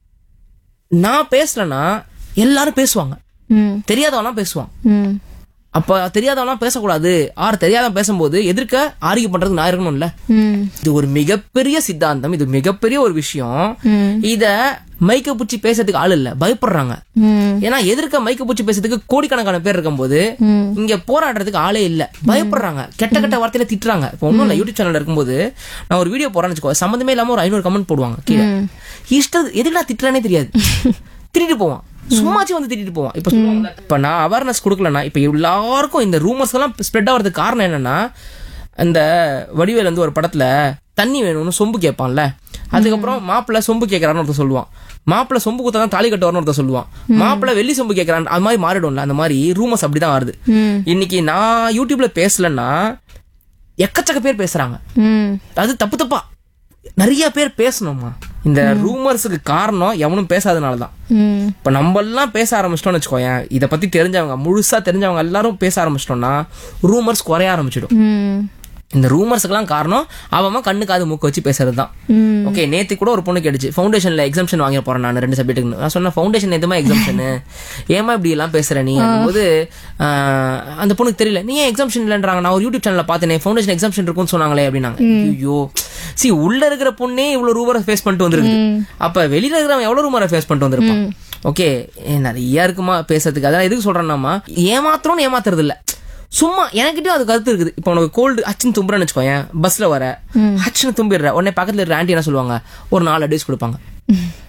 நான் பேசலன்னா எல்லாரும் பேசுவாங்க ம் தெரியாதவனா பேசுவான் ம் அப்ப தெரியாதவனா பேசக்கூடாது ஆறு தெரியாதவன் பேசும்போது எதிர்க்க ஆர்கியூ பண்றதுக்கு நான் இருக்கணும்ல ம் இது ஒரு மிகப்பெரிய சித்தாந்தம் இது மிகப்பெரிய ஒரு விஷயம் ம் இத மைக்க பூச்சி பேசுறதுக்கு ஆள் இல்ல பயப்படுறாங்க ம் ஏன்னா எதிர்க்க மைக்க பூச்சி பேசுறதுக்கு கோடிக்கணக்கான பேர் இருக்கும்போது ம் இங்க போராடுறதுக்கு ஆளே இல்ல பயப்படுறாங்க கெட்ட கெட்ட வார்த்தையில திட்டுறாங்க இப்போ ஒண்ணும் இல்ல யூடியூப் சேனல்ல இருக்கும்போது நான் ஒரு வீடியோ போறேன்னு வச்சுக்கோ சம்மந்தமே இல்லாம ஒரு ஐநூறு கமெண்ட் போடுவாங்க கீழே இஷ்டம் எதுக்குடா திட்டுறானே தெரியாது திட்டிட்டு போவான் சும்மாச்சும் வந்து திட்டிட்டு போவான் இப்ப சொல்லுவாங்க இப்ப நான் அவேர்னஸ் கொடுக்கலன்னா இப்ப எல்லாருக்கும் இந்த ரூமர்ஸ் எல்லாம் ஸ்ப்ரெட் ஆகிறதுக்கு காரணம் என்னன்னா அந்த வடிவேல் வந்து ஒரு படத்துல தண்ணி வேணும்னு சொம்பு கேட்பான்ல அதுக்கப்புறம் மாப்பிள்ளை சொம்பு கேட்கறான்னு ஒருத்தர் சொல்லுவான் மாப்பிள்ளை சொம்பு குத்தா தான் தாலி கட்டுவார்னு ஒருத்தர் சொல்லுவான் மாப்பிள்ளை வெள்ளி சொம்பு கேட்கறான் அது மாதிரி மாறிடும்ல அந்த மாதிரி ரூமர்ஸ் அப்படிதான் வருது ம் இன்னைக்கு நான் யூடியூப்ல பேசலன்னா எக்கச்சக்க பேர் பேசுறாங்க ம் அது தப்பு தப்பா நிறைய பேர் பேசணுமா இந்த ரூமர்ஸுக்கு காரணம் எவனும் பேசாதனால தான் ம் இப்ப நம்ம எல்லாம் பேச ஆரம்பிச்சிட்டோம்னு வச்சுக்கோயேன் இத பத்தி தெரிஞ்சவங்க முழுசா தெரிஞ்சவங்க எல்லாரும் பேச ஆரம்பிச்சிட்டோம்னா ரூமர்ஸ் குறைய ஆரம்பிச்சிடும் ம் இந்த ரூமர்ஸ்க்கெல்லாம் காரணம் அவன் கண்ணு காது மூக்கு வச்சு பேசுறது தான் ம் ஓகே நேத்து கூட ஒரு பொண்ணு கேட்டுச்சு ஃபவுண்டேஷன்ல எக்ஸாம்ஷன் வாங்க போறேன் நான் ரெண்டு சப்ஜெக்ட்டுக்கு நான் சொன்னேன் ஃபவுண்டேஷன் எதுமா எக்ஸாம்ஷன் ஏமா இப்படி எல்லாம் பேசுற நீ போது அந்த பொண்ணுக்கு தெரியல நீ ஏன் எக்ஸாம்ஷன் இல்லைன்றாங்க நான் ஒரு யூடியூப் சேனல்ல பார்த்தேனே ஃபவுண்டேஷன் எக்ஸாம்ஷன் இருக்கும்னு சொன்னாங்களே அப்படின்னாங்க ஐயோ சி உள்ள இருக்கிற பொண்ணே இவ்வளவு ரூமரை ஃபேஸ் பண்ணிட்டு வந்திருக்கு அப்ப வெளியில இருக்கிறவன் எவ்வளவு ரூமரை ஃபேஸ் பண்ணிட்டு வந்திருப்பான் ஓகே நிறைய இருக்குமா பேசுறதுக்கு அதான் எதுக்கு சொல்றேன்னாமா ஏமாத்துறோம்னு ஏமாத்துறது இல்ல சும்மா எனக்கிட்டயும் அது கருத்து இருக்குது இப்போ உனக்கு கோல்டு அச்சுன்னு தும்புறேன்னு வச்சுக்கோயேன் பஸ்ல வர அச்சுன்னு தும்பிடுற உடனே பக்கத்துல இருக்கிற ஆண்டி என்ன சொல்லுவாங்க ஒரு நாலு அட்வைஸ் கொடுப்பாங்க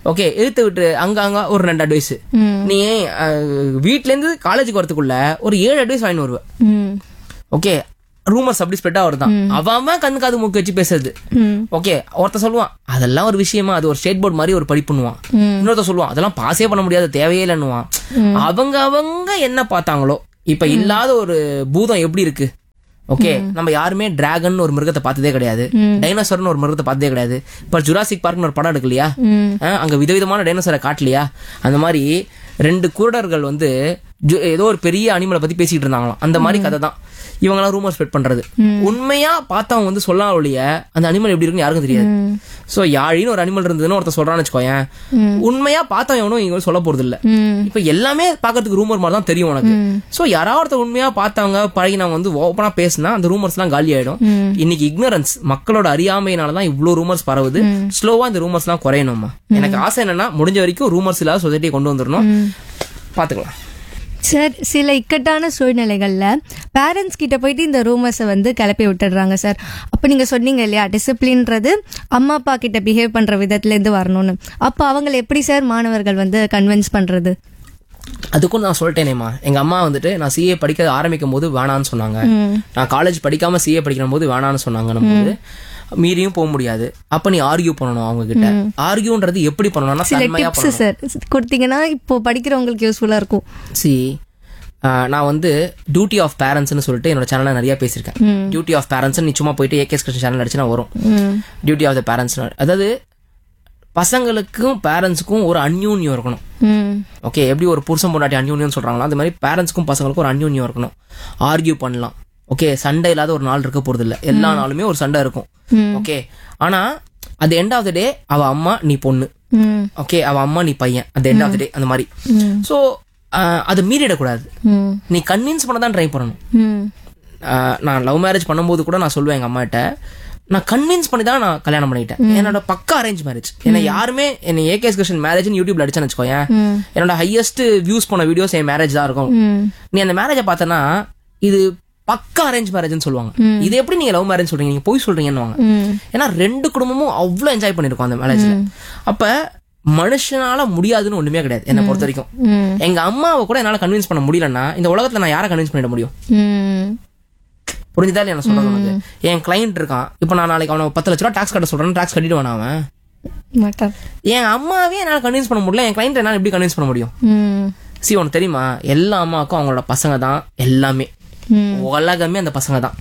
ஓகே எழுத்து விட்டு அங்க அங்க ஒரு ரெண்டு அட்வைஸ் ம் நீ அஹ், வீட்ல இருந்து காலேஜுக்கு வரதுக்குள்ள ஒரு ஏழு அட்வைஸ் வாங்கி வருவ ம் ஓகே ரூமர்ஸ் அப்படி ஸ்ப்ரெட் ஆகுறதான் அவன் அவன் கண்ணு காது மூக்கு வச்சு பேசுறது ம் ஓகே ஒருத்தன் சொல்லுவான் அதெல்லாம் ஒரு விஷயமா அது ஒரு ஸ்டேட் போர்டு மாதிரி ஒரு படிப்புன்னுவான் இன்னொருத்தன் சொல்லுவான் அதெல்லாம் பாஸே பண்ண முடியாது தேவையே இல்லைன்னுவான் அவங்க அவங்க என்ன பார்த்தாங்களோ இப்ப இல்லாத ஒரு பூதம் எப்படி இருக்கு ஓகே நம்ம யாருமே டிராகன் ஒரு மிருகத்தை பார்த்ததே கிடையாது டைனோசர்னு ஒரு மிருகத்தை பார்த்ததே கிடையாது இப்ப ஜுராசிக் பார்க்னு ஒரு படம் எடுக்கலையா ம் ஆ, அங்க விதவிதமான டைனோசரை காட்டலையா அந்த மாதிரி ரெண்டு குருடர்கள் வந்து ஜு- ஏதோ ஒரு பெரிய அனிமலை பத்தி பேசிட்டு இருந்தாங்களாம் அந்த மாதிரி கதை தான் இவங்கெல்லாம் ரூமர் ஸ்ப்ரெட் பண்றது உண்மையா பார்த்தவங்க வந்து சொல்லலாம் ஒழிய அந்த அனிமல் எப்படி இருக்குன்னு யாருக்கும் தெரியாது சோ யாழின்னு ஒரு அனிமல் இருந்ததுன்னு ஒருத்தர் சொல்றான்னு வச்சுக்கோயேன் உண்மையா பார்த்தவன் எவனும் இங்க சொல்ல போறது இல்ல ம் இப்ப எல்லாமே பாக்கிறதுக்கு ரூமர் மாதிரி தான் தெரியும் உனக்கு சோ யாராவது ஒருத்தர் உண்மையா பார்த்தவங்க பழகினவங்க வந்து ஓப்பனா பேசினா அந்த ரூமர்ஸ் எல்லாம் காலி ஆயிடும் இன்னைக்கு இக்னரன்ஸ் மக்களோட அறியாமையினால தான் இவ்வளவு ரூமர்ஸ் பரவுது ஸ்லோவா இந்த ரூமர்ஸ் எல்லாம் குறையணுமா எனக்கு ஆசை என்னன்னா முடிஞ்ச வரைக்கும் ரூமர்ஸ் இல்லாத சொசைட்டியை கொண்டு வந்துடணும் பாத்துக்கலாம் சார் சில இக்கட்டான சூழ்நிலைகள்ல பேரண்ட்ஸ் கிட்ட போயிட்டு இந்த ரூமர்ஸை வந்து கிளப்பி விட்டுடுறாங்க சார் அப்போ நீங்க சொன்னீங்க இல்லையா டிசிப்ளின்றது அம்மா அப்பா கிட்ட பிஹேவ் பண்ற விதத்துல இருந்து வரணும்னு அப்போ அவங்களை எப்படி சார் மாணவர்கள் வந்து கன்வின்ஸ் பண்றது அதுக்கும் நான் சொல்லிட்டேனேம்மா எங்க அம்மா வந்துட்டு நான் சிஏ படிக்க ஆரம்பிக்கும் போது வேணான்னு சொன்னாங்க நான் காலேஜ் படிக்காம சிஏ படிக்கிற போது வேணான்னு சொன்னாங்க போது மீறியும் போக முடியாது அப்ப நீ ஆர்கியூ பண்ணணும் அவங்க கிட்ட ஆர்கியூன்றது எப்படி பண்ணணும்னா சில தன்மையா டிப்ஸ் சார் கொடுத்தீங்கன்னா இப்போ படிக்கிறவங்களுக்கு யூஸ்ஃபுல்லா இருக்கும் சி நான் வந்து டியூட்டி ஆஃப் பேரண்ட்ஸ்னு சொல்லிட்டு என்னோட சேனல்ல நிறைய பேசியிருக்கேன் டியூட்டி ஆஃப் பேரண்ட்ஸ் நீ சும்மா போயிட்டு ஏகேஸ் கிருஷ்ணன் சேனல் அடிச்சுனா வரும் ம் டியூட்டி ஆஃப் த பேரண்ட்ஸ் அதாவது பசங்களுக்கும் பேரண்ட்ஸுக்கும் ஒரு அந்யூன்யம் இருக்கணும் ம் ஓகே எப்படி ஒரு புருஷன் பொண்டாட்டி அந்யூன்யம் சொல்றாங்களோ அந்த மாதிரி பேரண்ட்ஸ்க்கும் பசங்களுக்கும் ஒரு அந்யூன்யம் இருக்கணும் ஆர்கியூ பண்ணலாம் ஓகே சண்டை இல்லாத ஒரு நாள் இருக்க போறது இல்ல எல்லா நாளுமே ஒரு சண்டை இருக்கும் ஓகே ஆனா அது எண்ட் ஆஃப் த டே அவ அம்மா நீ பொண்ணு ம் ஓகே அவ அம்மா நீ பையன் அந்த எண்ட் ஆஃப் த டே அந்த மாதிரி ஸோ அதை மீறிடக்கூடாது ம் நீ கன்வின்ஸ் பண்ண தான் ட்ரை பண்ணணும் ம் ஆஹ் நான் லவ் மேரேஜ் பண்ணும்போது கூட நான் சொல்லுவேன் எங்க அம்மாட்ட நான் கன்வின்ஸ் பண்ணி தான் நான் கல்யாணம் பண்ணிட்டேன் என்னோட பக்கா அரேஞ்ச் மேரேஜ் என்ன யாருமே என்ன ஏகேஸ் கிருஷ்ணன் மேரேஜ் யூடியூப்ல அடிச்சேன்னு வச்சுக்கோயேன் என்னோட ஹையஸ்ட் வியூஸ் பண்ண வீடியோஸ் என் மேரேஜ் தான் இருக்கும் ம் நீ அந்த மேரேஜை பார்த்தனா இது பக்கா அரேஞ்ச் மேரேஜ்னு சொல்லுவாங்க இது எப்படி நீங்க லவ் மேரேஜ் சொல்றீங்க நீங்க போய் சொல்றீங்கன்னு ம் ஏன்னா ரெண்டு குடும்பமும் அவ்வளோ என்ஜாய் பண்ணிருக்கோம் அந்த மேரேஜ்ல அப்ப மனுஷனால முடியாதுன்னு ஒண்ணுமே கிடையாது என்னை பொறுத்த வரைக்கும் ம் எங்க அம்மாவை கூட என்னால கன்வின்ஸ் பண்ண முடியலன்னா இந்த உலகத்துல நான் யாரை கன்வின்ஸ் பண்ணிட முடியும் ம் புரிஞ்சுதா இல்லையா நான் சொல்றது உனக்கு என் கிளைண்ட் இருக்கான் இப்போ நான் நாளைக்கு அவனை பத்து லட்ச ரூபா டாக்ஸ் கட்ட சொல்றேன் டாக்ஸ் கட்டிடுவான் அவன் மாட்டார் என் அம்மாவே என்னால கன்வின்ஸ் பண்ண முடியல என் கிளைண்ட் என்னால எப்படி கன்வின்ஸ் பண்ண முடியும் ம் சி உனக்கு தெரியுமா எல்லா அம்மாவுக்கும் அவங்களோட பசங்க தான் எல்லாமே ம் உலகமே அந்த பசங்க தான்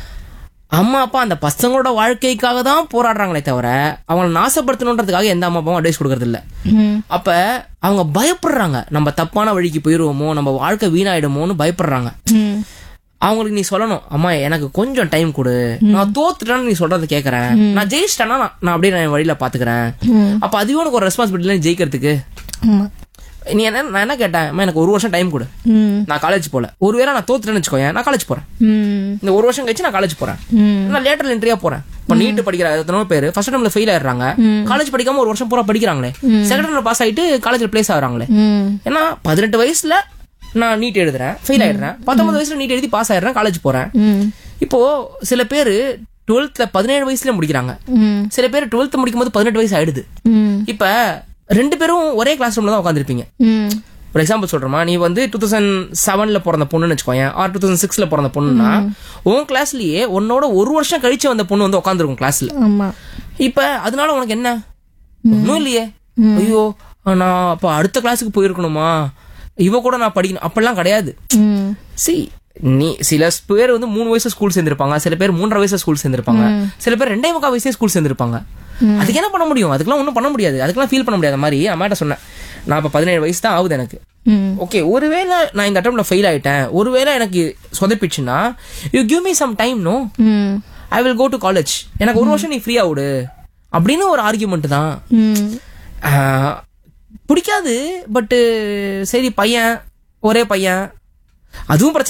அம்மா அப்பா அந்த பசங்களோட வாழ்க்கைக்காக தான் போராடுறாங்களே தவிர அவங்கள நாசப்படுத்தணுன்றதுக்காக எந்த அம்மா அப்பாவும் அட்வைஸ் கொடுக்கறது இல்ல ம் அப்ப அவங்க பயப்படுறாங்க நம்ம தப்பான வழிக்கு போயிருவோமோ நம்ம வாழ்க்கை வீணாயிடுமோன்னு பயப்படுறாங்க ம் அவங்களுக்கு நீ சொல்லணும் அம்மா எனக்கு கொஞ்சம் டைம் கொடு நான் தோத்துட்டேன்னு நீ சொல்றத கேக்குறேன் நான் ஜெயிச்சிட்டேன்னா நான் நான் அப்படியே நான் என் வழியில பாத்துக்கிறேன் ம் அப்ப அதுவே உனக்கு ஒரு ரெஸ்பான்சிபிலிட்டி ஜெயிக்கிறதுக்கு ஆமா நீ என்ன நான் என்ன கேட்டேன் அம்மா, எனக்கு ஒரு வருஷம் டைம் கொடு ம் நான் காலேஜ் போல ஒருவேளை நான் தோத்துட்டேன்னு வச்சுக்கோயேன் நான் காலேஜ் போறேன் ம் இந்த ஒரு வருஷம் கழிச்சு நான் காலேஜ் போறேன் ம் நான் லேட்டர் என்ட்ரியா போறேன் இப்ப நீட் படிக்கிற எத்தனோ பேர் ஃபர்ஸ்ட் டைம்ல ஃபெயில் ஆயிடுறாங்க காலேஜ் படிக்காம ஒரு வருஷம் பூரா படிக்கிறாங்களே செகண்ட் டைம்ல பாஸ் ஆயிட்டு காலேஜ்ல பிளேஸ் ஆகுறாங்களே ம் ஏன்னா பதினெட்டு வயசுல நான் நீட் எழுதுறேன் ஃபெயில் ஆயிடுறேன் பத்தொன்பது வயசுல நீட் எழுதி பாஸ் ஆயிடுறேன் காலேஜ் போறேன் ம் இப்போ சில பேர் டுவெல்த்ல பதினேழு வயசுல முடிக்கிறாங்க ம் சில பேர் டுவெல்த் முடிக்கும் போது பதினெட்டு வயசு ஆயிடுது ம் இப்ப ரெண்டு பேரும் ஒரே கிளாஸ் ரூம்ல தான் உட்காந்துருப்பீங்க ம் ஒரு எக்ஸாம்பிள் சொல்றேமா நீ வந்து டூ தௌசண்ட் செவன்ல பிறந்த பொண்ணுன்னு வச்சுக்கோயேன் ஆர் டூ தௌசண்ட் சிக்ஸ்ல பிறந்த பொண்ணுன்னா உன் கிளாஸ்லயே உன்னோட ஒரு வருஷம் கழிச்சு வந்த பொண்ணு வந்து உட்காந்துருக்கும் கிளாஸ்ல ஆமா இப்ப அதனால உனக்கு என்ன ஒன்றும் இல்லையே ஐயோ நான் அப்ப அடுத்த கிளாஸுக்கு போயிருக்கணுமா இவ கூட நான் படிக்கணும் அப்பெல்லாம் கிடையாது ம் சி நீ சில பேர் வந்து மூணு வயசு ஸ்கூல் சேர்ந்திருப்பாங்க சில பேர் மூன்றரை வயசு ஸ்கூல் சேர்ந்திருப்பாங்க சில பேர் ரெண்டே முக்கால் வயசே ஸ்கூல் சேர்ந்திருப்பாங்க அதுக்கு என்ன பண்ண முடியும் அதுக்கெல்லாம் ஒன்றும் பண்ண முடியாது அதுக்கெல்லாம் ஃபீல் பண்ண முடியாத மாதிரி அம்மாட்ட சொன்னேன் நான் இப்போ பதினேழு வயசு தான் ஆகுது எனக்கு ம் ஓகே ஒருவேளை நான் இந்த அட்டம்ல ஃபெயில் ஆயிட்டேன் ஒருவேளை எனக்கு சொதப்பிச்சுன்னா you give me some time no hmm I will go to college எனக்கு ஒரு வருஷம் நீ ஃப்ரீயா விடு அப்படின்னு ஒரு ஆர்கியூமெண்ட் தான் ம் ஆஹ், பிடிக்காது பட்டு சரி பையன் ஒரே பையன் அதுவும் பிரச்சனை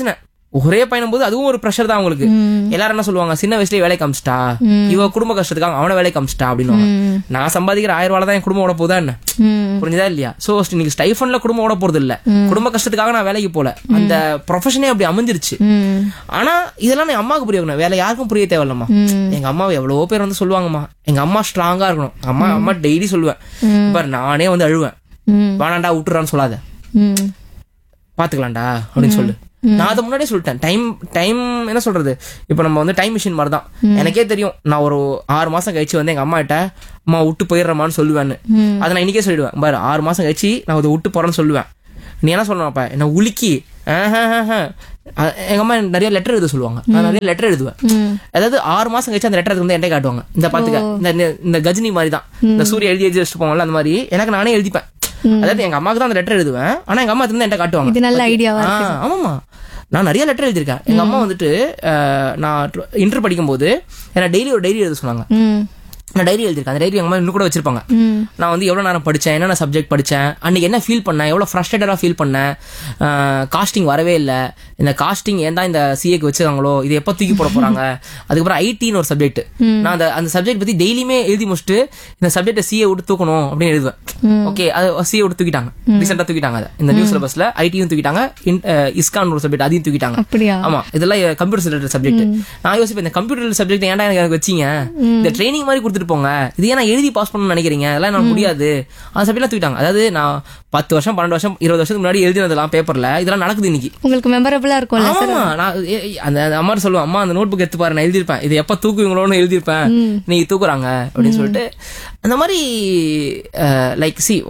ஒரே பயணம் போது அதுவும் ஒரு ப்ரெஷர் தான் அவங்களுக்கு எல்லாரும் என்ன சொல்லுவாங்க சின்ன வயசுலயே வேலைக்கு அமிச்சிட்டா இவ குடும்ப கஷ்டத்துக்காக அவன வேலைக்கு அமிச்சிட்டா அப்படின்னு நான் சம்பாதிக்கிற ஆயிரம் ரூபாய் தான் என் குடும்பம் ஓட போதா என்ன ம் புரிஞ்சதா இல்லையா சோ நீங்க ஸ்டைஃபன்ல குடும்பம் ஓட போறது இல்ல குடும்ப கஷ்டத்துக்காக நான் வேலைக்கு போல அந்த ப்ரொஃபஷனே அப்படி அமைஞ்சிருச்சு ம் ஆனா இதெல்லாம் என் அம்மாவுக்கு புரிய வைக்கணும் வேற யாருக்கும் புரிய தேவையில்லம்மா எங்க அம்மாவை எவ்வளவோ பேர் வந்து சொல்லுவாங்கம்மா எங்க அம்மா ஸ்ட்ராங்கா இருக்கணும் அம்மா அம்மா டெய்லி சொல்லுவேன் பாரு நானே வந்து அழுவேன் ம் வேணாண்டா விட்டுறான்னு சொல்லாத ம் பாத்துக்கலாம்டா அப்படின்னு சொல்லு நான் அதை முன்னாடியே சொல்லிட்டேன் டைம் டைம் என்ன சொல்றது இப்போ நம்ம வந்து டைம் மிஷின் மாதிரி தான் எனக்கே தெரியும் நான் ஒரு ஆறு மாசம் கழிச்சு வந்து எங்க அம்மா கிட்ட அம்மா விட்டு போயிடுறமான்னு சொல்லுவேன்னு அதை நான் இன்னைக்கே சொல்லிடுவேன் பாரு ஆறு மாசம் கழிச்சு நான் அதை விட்டு போறேன்னு சொல்லுவேன் நீ என்ன சொல்லணும் அப்ப என்ன உலுக்கி ஆஹாஹாஹா. அ- எங்க அம்மா எனக்கு நிறைய லெட்டர் எழுத சொல்லுவாங்க நான் நிறைய லெட்டர் எழுதுவேன் ம் அதாவது ஆறு மாசம் கழிச்சு அந்த லெட்டர் வந்து என்கிட்ட காட்டுவாங்க இந்த பாத்துக்க இந்த- இந்த இந்த கஜினி மாதிரி தான் இந்த சூரிய எழுதி எழுதி வச்சுட்டு போவாங்கல்ல அந்த மாதிரி எனக்கு நானே எழுதிப்பேன் அதாவது எங்க அம்மாக்கு தான் அந்த லெட்டர் எழுதுவேன் ஆனா எங்க அம்மா வந்து என்கிட்ட காட்டுவாங்க இது நல்ல ஐடியாவா ஆ, ஆமாமா நான் நிறைய லெட்டர் எழுதியிருக்கேன் எங்க அம்மா வந்துட்டு அஹ், நான் இன்டர் படிக்கும்போது என்ன டெய்லி ஒரு டைரி எழுத சொன்னாங்க ம் நான் டைரி எழுதிருக்கேன் அந்த டைரி எங்க அம்மா இன்னும் கூட வச்சிருப்பாங்க ம் நான் வந்து எவ்வளவு நேரம் படிச்சேன் என்னென்ன சப்ஜெக்ட் படிச்சேன் அன்னைக்கு என்ன ஃபீல் பண்ணேன் எவ்வளவு ஃப்ரஸ்ட்ரேட்டடா ஃபீல் பண்ணேன் காஸ்டிங் வரவே இல்லை இந்த காஸ்டிங் ஏன் தான் இந்த சிஏக்கு வச்சிருக்காங்களோ இது எப்போ தூக்கி போட போறாங்க அதுக்கப்புறம் ஐடின்னு ஒரு சப்ஜெக்ட் நான் அந்த அந்த சப்ஜெக்ட் பத்தி டெய்லியுமே எழுதி முடிச்சுட்டு இந்த சப்ஜெக்ட் சிஏ விட்டு தூக்கணும் அப்படின்னு எழுதுவேன் ஓகே அது சிஏ விட்டு தூக்கிட்டாங்க ரீசெண்டா தூக்கிட்டாங்க அதை இந்த நியூ சிலபஸ்ல ஐடியும் தூக்கிட்டாங்க இஸ்கான் ஒரு சப்ஜெக்ட் அதையும் தூக்கிட்டாங்க அப்படியா ஆமா இதெல்லாம் கம்ப்யூட்டர் ரிலேட்டட் சப்ஜெக்ட் நான் யோசிப்பேன் இந்த கம்ப்யூட்டர் சப்ஜெக்ட் ஏன்டா எனக்கு எனக்கு வச்சீங்க இந்த ட்ரைனிங் மாதிரி கொடுத்துட்டு போங்க இது ஏன் நான் எழுதி பாஸ் பண்ணணும்னு நினைக்கிறீங்க அதெல்லாம் எனக்கு முடியாது அந்த சப்ஜெக்ட்லாம் தூக்கிட்டாங்க அதாவது நான் பத்து வருஷம் பன்னெண்டு வருஷம் இருபது வருஷத்துக்கு முன்னாடி எழுதினதெல்லாம் பேப்பர்ல இதெல்லாம் நடக்குது இன்னைக்கு உங்களுக்கு மெமரபிளா இருக்கும்ல ஆமா நான் ஏ- ஏ- அந்த அந்த அம்மா சொல்லுவேன் அம்மா அந்த நோட் புக் எடுத்து பாரு நான் எழுதிருப்பேன் இது எப்ப தூக்குவீங்களோன்னு எழுதிருப்பேன் நீங்க தூக்குறாங்க அப்படின்னு சொல்லிட்டு அந்த மாதிரி லைக் சி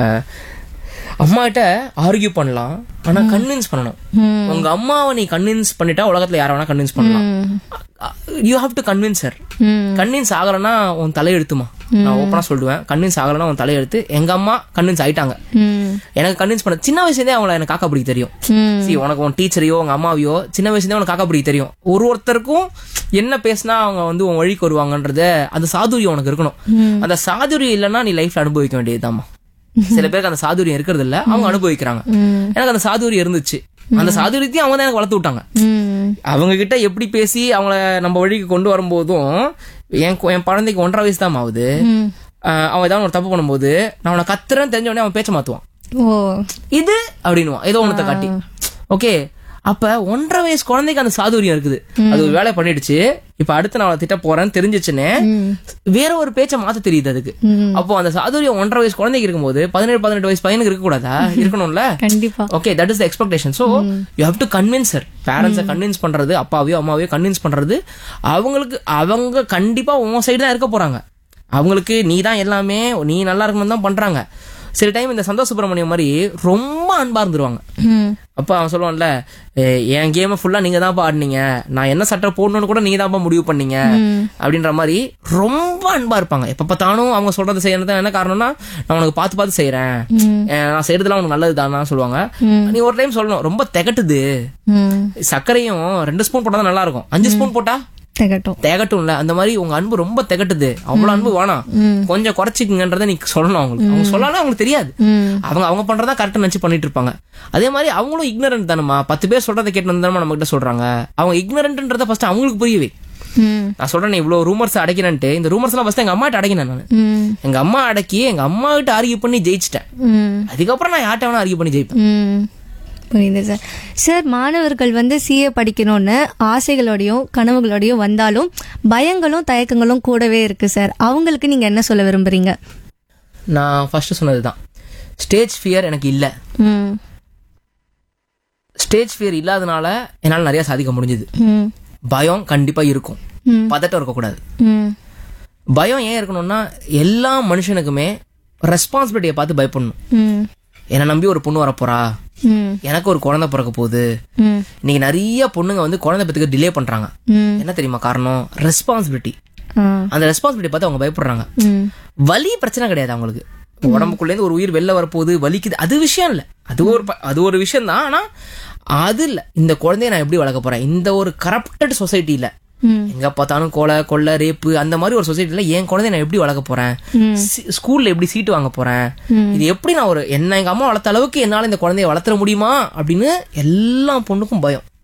அம்மா கிட்ட ஆர்கியூ பண்ணலாம் ஆனா கன்வின்ஸ் பண்ணணும் உங்க அம்மாவை நீ கன்வின்ஸ் பண்ணிட்டா உலகத்துல யார வேணா கன்வின்ஸ் பண்ணலாம் you have to convince sir hmm convince ஆகலன்னா உன் தலையெழுத்துமா நான் ஓப்பனா சொல்லுவேன் கன்வின்ஸ் ஆகலன்னா உன் தலையெழுத்து எங்க அம்மா கன்வின்ஸ் ஆயிட்டாங்க ம் எனக்கு கன்வின்ஸ் பண்ண சின்ன வயசுலேருந்தே அவங்கள எனக்கு காக்கா பிடிக்க தெரியும் ம் சி உனக்கு உன் டீச்சரையோ உங்க அம்மாவையோ சின்ன வயசுலேருந்தே உனக்கு காக்கா பிடிக்க தெரியும் ஒரு ஒருத்தருக்கும் என்ன பேசினா அவங்க வந்து உன் வழிக்கு வருவாங்கன்றத அந்த சாதுரியம் உனக்கு இருக்கணும் அந்த சாதுரியம் இல்லைன்னா நீ லைஃப்ல அனுபவிக்க வேண்டியதுதாம்மா சில பேருக்கு அந்த சாதுரியம் இருக்கிறது இல்ல அவங்க அனுபவிக்கிறாங்க எனக்கு அந்த சாதுரியம் இருந்துச்சு அந்த சாதுரியத்தையும் அவங்க தான் எனக்கு வளர்த்து விட்டாங்க ம் அவங்க கிட்ட எப்படி பேசி அவங்கள நம்ம வழிக்கு கொண்டு வரும்போதும் என் கு- என் குழந்தைக்கு ஒன்றரை வயசு தான் ஆகுது ம் ஆஹ் அவன் ஏதாவது ஒரு தப்பு பண்ணும்போது நான் அவனை கத்துறேன்னு தெரிஞ்ச உடனே அவன் பேச்ச மாத்துவான் ஓ இது அப்படின்னுவான் ஏதோ ஒண்ணத்தை காட்டி ஓகே அப்ப ஒன்றரை வயசு குழந்தைக்கு அந்த சாதுரியம் இருக்குது அது ஒரு வேலை பண்ணிடுச்சு இப்ப அடுத்து நான் அவளை திட்ட போறேன்னு தெரிஞ்சிச்சுன்னு வேற ஒரு பேச்சை மாத்த தெரியுது அதுக்கு அப்போ அந்த சாதுரியம் ஒன்றரை வயசு குழந்தைக்கு இருக்கும்போது பதினேழு பதினெட்டு வயசு பையனுக்கு இருக்க கூடாதா இருக்கணும்ல கண்டிப்பா okay that is expectation so you have to convince sir பேரண்ட்ஸை கன்வின்ஸ் பண்றது அப்பாவையோ அம்மாவையோ கன்வின்ஸ் பண்றது அவங்களுக்கு அவங்க கண்டிப்பா உன் சைடு தான் இருக்க போறாங்க அவங்களுக்கு நீ தான் எல்லாமே நீ நல்லா இருக்கணும் தான் பண்றாங்க சில டைம் இந்த சந்தோஷ் சுப்பிரமணியம் மாதிரி ரொம்ப அன்பா இருந்துருவாங்க ம் அப்ப அவன் சொல்லுவான்ல "ஏ, என் கேமை ஃபுல்லா நீங்க தான் ஆடினீங்க நான் என்ன சட்டை போடணும்னு கூட நீங்க தான் முடிவு பண்ணீங்க அப்படின்ற மாதிரி ரொம்ப அன்பா இருப்பாங்க எப்ப பார்த்தாலும் அவங்க சொல்றது செய்யறது என்ன காரணம்னா நான் உனக்கு பார்த்து பார்த்து செய்யறேன் அஹ் நான் செய்யறதுலாம் உனக்கு நல்லது தானா சொல்லுவாங்க நீ ஒரு டைம் சொல்லணும் ரொம்ப திகட்டுது ம் சர்க்கரையும் ரெண்டு ஸ்பூன் போட்டா தான் நல்லா இருக்கும் அஞ்சு ஸ்பூன் போட்டா திகட்டும் திகட்டும்ல அந்த மாதிரி உங்க அன்பு ரொம்ப திகட்டுது அவ்வளவு அன்பு வேணாம் கொஞ்சம் குறைச்சிக்குங்கன்றத நீ சொல்லணும் அவங்களுக்கு அவங்க சொல்லலாம் அவங்களுக்கு தெரியாது ம் அவங்க அவங்க பண்றதா கரெக்டா நினைச்சு பண்ணிட்டு இருப்பாங்க அதே மாதிரி அவங்களும் இக்னரண்ட் தானமா பத்து பேர் சொல்றதை கேட்டு தானமா நம்ம கிட்ட சொல்றாங்க அவங்க இக்னரண்ட்ன்றத ஃபர்ஸ்ட் அவங்களுக்கு புரியவே ம் நான் சொல்றேன் இவ்வளவு ரூமர்ஸ் அடைக்கிறேன்ட்டு இந்த ரூமர்ஸ் எல்லாம் ஃபர்ஸ்ட் எங்க அம்மாட்ட அடைக்கினேன் நான் ம் எங்க அம்மா அடக்கி எங்க அம்மா கிட்ட ஆர்கியூ பண்ணி ஜெயிச்சிட்டேன் ம் அதுக்கப்புறம் நான் யார்ட்ட வேணா ஆர்கியூ பண்ணி ஜெயிப்பேன் ம் புரியுது சார் சார் மாணவர்கள் வந்து சிஏ படிக்கணும்னு ஆசைகளோடையும் கனவுகளோடையும் வந்தாலும் பயங்களும் தயக்கங்களும் கூடவே இருக்கு சார் அவங்களுக்கு நீங்க என்ன சொல்ல விரும்புறீங்க நான் ஃபர்ஸ்ட் சொன்னதுதான் ஸ்டேஜ் ஃபியர் எனக்கு இல்ல ம் ஸ்டேஜ் ஃபியர் இல்லாதனால என்னால நிறைய சாதிக்க முடிஞ்சது ம் பயம் கண்டிப்பா இருக்கும் ம். பதட்டம் இருக்கக்கூடாது ம் பயம் ஏன் இருக்கணும்னா எல்லா மனுஷனுக்குமே ரெஸ்பான்சிபிலிட்டியை பார்த்து பயப்படணும் ம் என்னை நம்பி ஒரு பொண்ணு வரப்போறா ம் எனக்கு ஒரு குழந்தை பிறக்க போகுது ம் இன்னைக்கு நிறைய பொண்ணுங்க வந்து குழந்தை பெற்றுக்க டிலே பண்றாங்க ம் என்ன தெரியுமா காரணம் ரெஸ்பான்சிபிலிட்டி ஆ அந்த ரெஸ்பான்சிபிலிட்டி பார்த்து அவங்க பயப்படுறாங்க ம் வலி பிரச்சனை கிடையாது அவங்களுக்கு உடம்புக்குள்ள இருந்து ஒரு உயிர் வெளில வரப்போகுது வலிக்குது அது விஷயம் இல்ல அது ஒரு ப- அது ஒரு விஷயம் தான் ஆனா அது இல்ல இந்த குழந்தைய நான் எப்படி வளர்க்க போறேன் இந்த ஒரு கரப்டட் சொசைட்டில ம் எங்க பார்த்தாலும் கொலை கொள்ளை ரேப்பு அந்த மாதிரி ஒரு சொசைட்டில என் குழந்தைய நான் எப்படி வளர்க்க போறேன் சி- ஸ்கூல்ல எப்படி சீட்டு வாங்க போறேன் இது எப்படி நான் ஒரு என்ன எங்க அம்மா வளர்த்த அளவுக்கு என்னால இந்த குழந்தைய வளர்த்துற முடியுமா அப்படின்னு எல்லா பொண்ணுக்கும் பயம்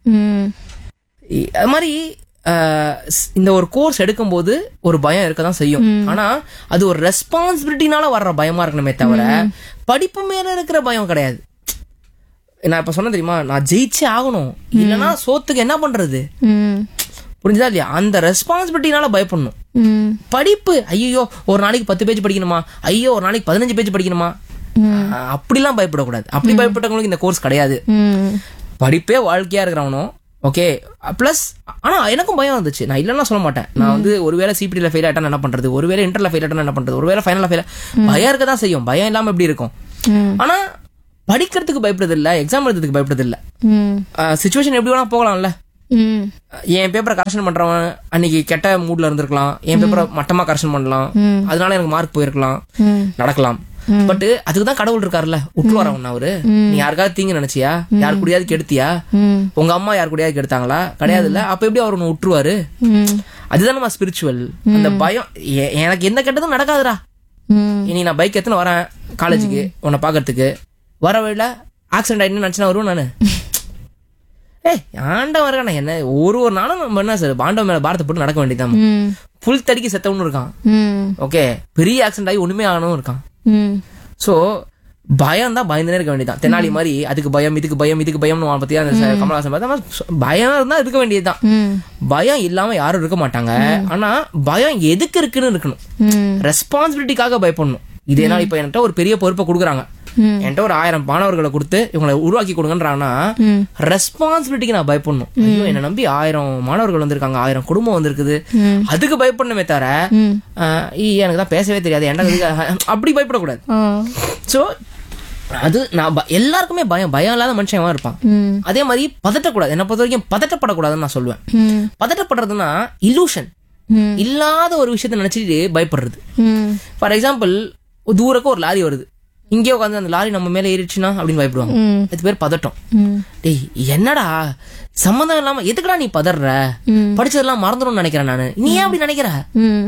ம் இ- அது மாதிரி அஹ், ஸ்- இந்த ஒரு கோர்ஸ் எடுக்கும்போது ஒரு பயம் இருக்க தான் செய்யும் ஆனா அது ஒரு ரெஸ்பான்சிபிலிட்டினால வர்ற பயமா இருக்கணுமே தவிர படிப்பு மேல இருக்கிற பயம் கிடையாது நான் இப்ப சொன்ன தெரியுமா நான் ஜெயிச்சே ஆகணும் இல்லைன்னா சோத்துக்கு என்ன பண்றது ம் புரிஞ்சுதா இல்லையா அந்த ரெஸ்பான்சிபிலிட்டினால பயப்படணும் ம் படிப்பு ஐயோ ஒரு நாளைக்கு பத்து பேஜ் படிக்கணுமா ஐயோ ஒரு நாளைக்கு பதினஞ்சு பேஜ் படிக்கணுமா அஹ், அப்படிலாம் பயப்படக்கூடாது அப்படி பயப்பட்டவங்களுக்கு இந்த கோர்ஸ் கிடையாது ம் படிப்பே வாழ்க்கையா இருக்கிறவனும் ஓகே ப்ளஸ் ஆனா எனக்கும் பயம் வந்துச்சு நான் இல்லைன்னா சொல்ல மாட்டேன் நான் வந்து ஒருவேளை சிபிடியில் ஃபெயில் ஆயிட்டா என்ன பண்றது ஒருவேளை இன்டர்ல ஃபெயில் ஆயிட்டா என்ன பண்றது ஒருவேளை ஃபைனல்ல ஃபெயில் பயம் இருக்க தான் செய்யும் பயம் இல்லாம எப்படி இருக்கும் ம் ஆனா படிக்கிறதுக்கு பயப்படுறது இல்ல எக்ஸாம் எழுதுறதுக்கு பயப்படுறது இல்ல ம் சுச்சுவேஷன் எப்படி வேணா போகலாம்ல ம் என் பேப்பரை கரெக்ஷன் பண்றவன் அன்னைக்கு கெட்ட மூட்ல இருந்திருக்கலாம் என் பேப்பரை மட்டமா கரெக்ஷன் பண்ணலாம் அதனால எனக்கு மார்க் போயிருக்கலாம் ம் நடக்கலாம் பட் அதுக்கு தான் கடவுள் இருக்காருல்ல விட்டுருவாரா உன்ன அவரு நீ யாருக்காவது தீங்கு நினைச்சியா யார் கூடயாவது கெடுத்தியா ம் உங்க அம்மா யார் கூடயாவது கெடுத்தாங்களா கிடையாது இல்ல அப்ப எப்படி அவர் உன்னை விட்டுருவாரு ம் அதுதான் நம்ம ஸ்பிரிச்சுவல் அந்த பயம் எ- எனக்கு எந்த கெட்டதும் நடக்காதுடா ம் இனி நான் பைக் எத்தனை வரேன் காலேஜுக்கு உன்னை பாக்குறதுக்கு வர வழியில ஆக்சிடென்ட் ஆயிடுன்னு நினைச்சு வருவேன் நானு ஏய் ஆண்டவன் இருக்கானே என்ன ஒரு ஒரு நாளும் நம்ம என்ன சார் பாண்டவன் மேல பாரத்தை போட்டு நடக்க வேண்டியதான் ம் புல் தடிக்கு செத்தவனும் இருக்கான் ம் ஓகே பெரிய ஆக்சிடென்ட் ஆகி ஒண்ணுமே ஆகணும் இருக்கான் ம் சோ பயம் தான் பயந்துனே இருக்க வேண்டியதான் தென்னாலி மாதிரி அதுக்கு பயம் இதுக்கு பயம் இதுக்கு பயம்னு பத்தி அந்த ச- கமலஹாசன் பார்த்தா மாதிரி சொ- பயம் இருந்தா இருக்க வேண்டியதுதான் ம் பயம் இல்லாம யாரும் இருக்க மாட்டாங்க ஆனா பயம் எதுக்கு இருக்குன்னு இருக்கணும் ம் ரெஸ்பான்சிபிலிட்டிக்காக பயப்படணும் இதே நாள் இப்ப என்கிட்ட ஒரு பெரிய பொறுப்பை கொடுக்குறாங்க ம். என்கிட்ட ஒரு ஆயிரம் மாணவர்களை கொடுத்து இவங்களை உருவாக்கி கொடுங்கன்றாங்கன்னா ம் ரெஸ்பான்சிபிலிட்டிக்கு நான் பயப்படணும் ஐயோ என்ன நம்பி ஆயிரம் மாணவர்கள் வந்திருக்காங்க ஆயிரம் குடும்பம் வந்திருக்குது ம். அதுக்கு பயப்படணுமே தவிர ம் ஆஹ், ஈ, எனக்கு தான் பேசவே தெரியாது ஏன்டா இதுக்கு- அப்படி பயப்படக்கூடாது ஆ சோ அது நான் ப- எல்லாருக்குமே பயம் பயம் இல்லாத மனுஷன் எவன் இருப்பான் ம் அதே மாதிரி பதட்டக்கூடாது என்ன பொறுத்த வரைக்கும் பதட்டப்படக்கூடாதுன்னு நான் சொல்லுவேன் ம் பதட்டப்படுறதுன்னா இல்லூஷன் ம் இல்லாத ஒரு விஷயத்த நினைச்சிட்டு பயப்படுறது ம் ஃபார் எக்ஸாம்பிள் தூரக்க ஒரு லாரி வருது இங்கே உட்காந்து அந்த லாரி நம்ம மேல ஏறிடுச்சுன்னா அப்படின்னு பயப்படுவாங்க ம் அது பேர் பதட்டம் ம் டேய் என்னடா சம்மந்தம் இல்லாம எதுக்குடா நீ பதற ம். படிச்சதெல்லாம் மறந்துடும்னு நினைக்கிறேன் நானு நீ ஏன் அப்படி நினைக்கிற ம்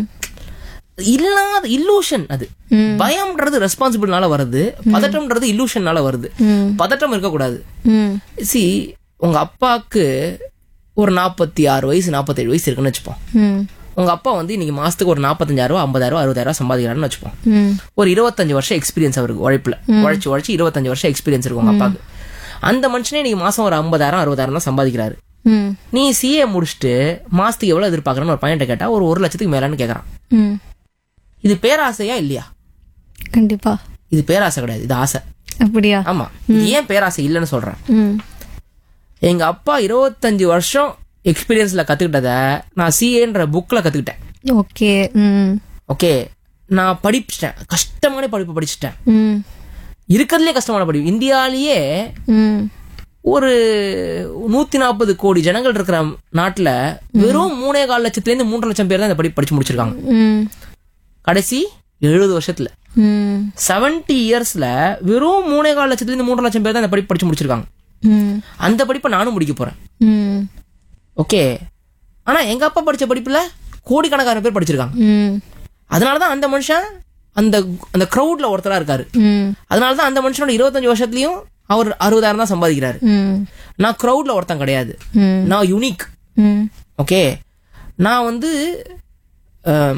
இல்லாத இல்லூஷன் அது பயம்ன்றது ரெஸ்பான்சிபிள்னால வருது பதட்டம்ன்றது இல்லூஷன்னால வருது ம் பதட்டம் இருக்கக்கூடாது ம் சி உங்க அப்பாவுக்கு ஒரு நாற்பத்தி ஆறு வயசு நாற்பத்தேழு வயசு இருக்குன்னு வச்சுப்போம் ம் உங்க அப்பா வந்து இன்னைக்கு மாசத்துக்கு ஒரு நாற்பத்தஞ்சாயிரம் ஐம்பதாயிரம் அறுபதாயிரம் சம்பாதிக்கிறாருன்னு வச்சுப்போம் ம் ஒரு இருபத்தஞ்சு வருஷம் எக்ஸ்பீரியன்ஸ் அவருக்கு உழைப்புல உழைச்சு உழைச்சு இருபத்தஞ்சு வருஷம் எக்ஸ்பீரியன்ஸ் இருக்கும் உங்க அப்பாவுக்கு அந்த மனுஷனே இன்னைக்கு மாசம் ஒரு ஐம்பதாயிரம் அறுபதாயிரம் தான் சம்பாதிக்கிறாரு ம் நீ சிஏ முடிச்சுட்டு மாசத்துக்கு எவ்வளவு எதிர்பார்க்கறன்னு ஒரு பையன்ட்ட கேட்டா ஒரு ஒரு லட்சத்துக்கு மேலன்னு கேக்குறான் ம் இது பேராசையா இல்லையா கண்டிப்பா இது பேராசை கிடையாது இது ஆசை அப்படியா ஆமா இது ஏன் பேராசை இல்லைன்னு சொல்றேன் ம் எங்க அப்பா இருபத்தஞ்சு வருஷம் எக்ஸ்பீரியன்ஸ்ல கத்துக்கிட்டத நான் சிஏன்ற புக்ல கத்துக்கிட்டேன் ஓகே ம் ஓகே நான் படிச்சிட்டேன் கஷ்டமான படிப்பு படிச்சுட்டேன் ம் இருக்கிறதுலே கஷ்டமான படிப்பு இந்தியாலேயே ம் ஒரு நூத்தி நாற்பது கோடி ஜனங்கள் இருக்கிற நாட்டுல வெறும் மூணே கால் லட்சத்துல இருந்து மூன்றரை லட்சம் பேர் தான் இந்த படிப்பு படிச்சு முடிச்சிருக்காங்க ம் கடைசி எழுபது வருஷத்துல ம் செவன்டி இயர்ஸ்ல வெறும் மூணே கால் லட்சத்துல இருந்து மூன்றரை லட்சம் பேர் தான் இந்த படிப்பு படிச்சு முடிச்சிருக்காங்க ம் அந்த படிப்பை நானும் முடிக்க போறேன் ம் ஓகே ஆனா எங்க அப்பா படிச்ச படிப்புல கோடிக்கணக்கான பேர் படிச்சிருக்காங்க ம் அதனாலதான் அந்த மனுஷன் அந்த அந்த க்ரௌட்ல ஒருத்தரா இருக்காரு ம் அதனாலதான் அந்த மனுஷனோட இருபத்தஞ்சு வருஷத்துலயும் அவர் அறுபதாயிரம் தான் சம்பாதிக்கிறாரு ம் நான் க்ரௌட்ல ஒருத்தன் கிடையாது ம் நான் யூனிக் ம் ஓகே நான் வந்து அம்,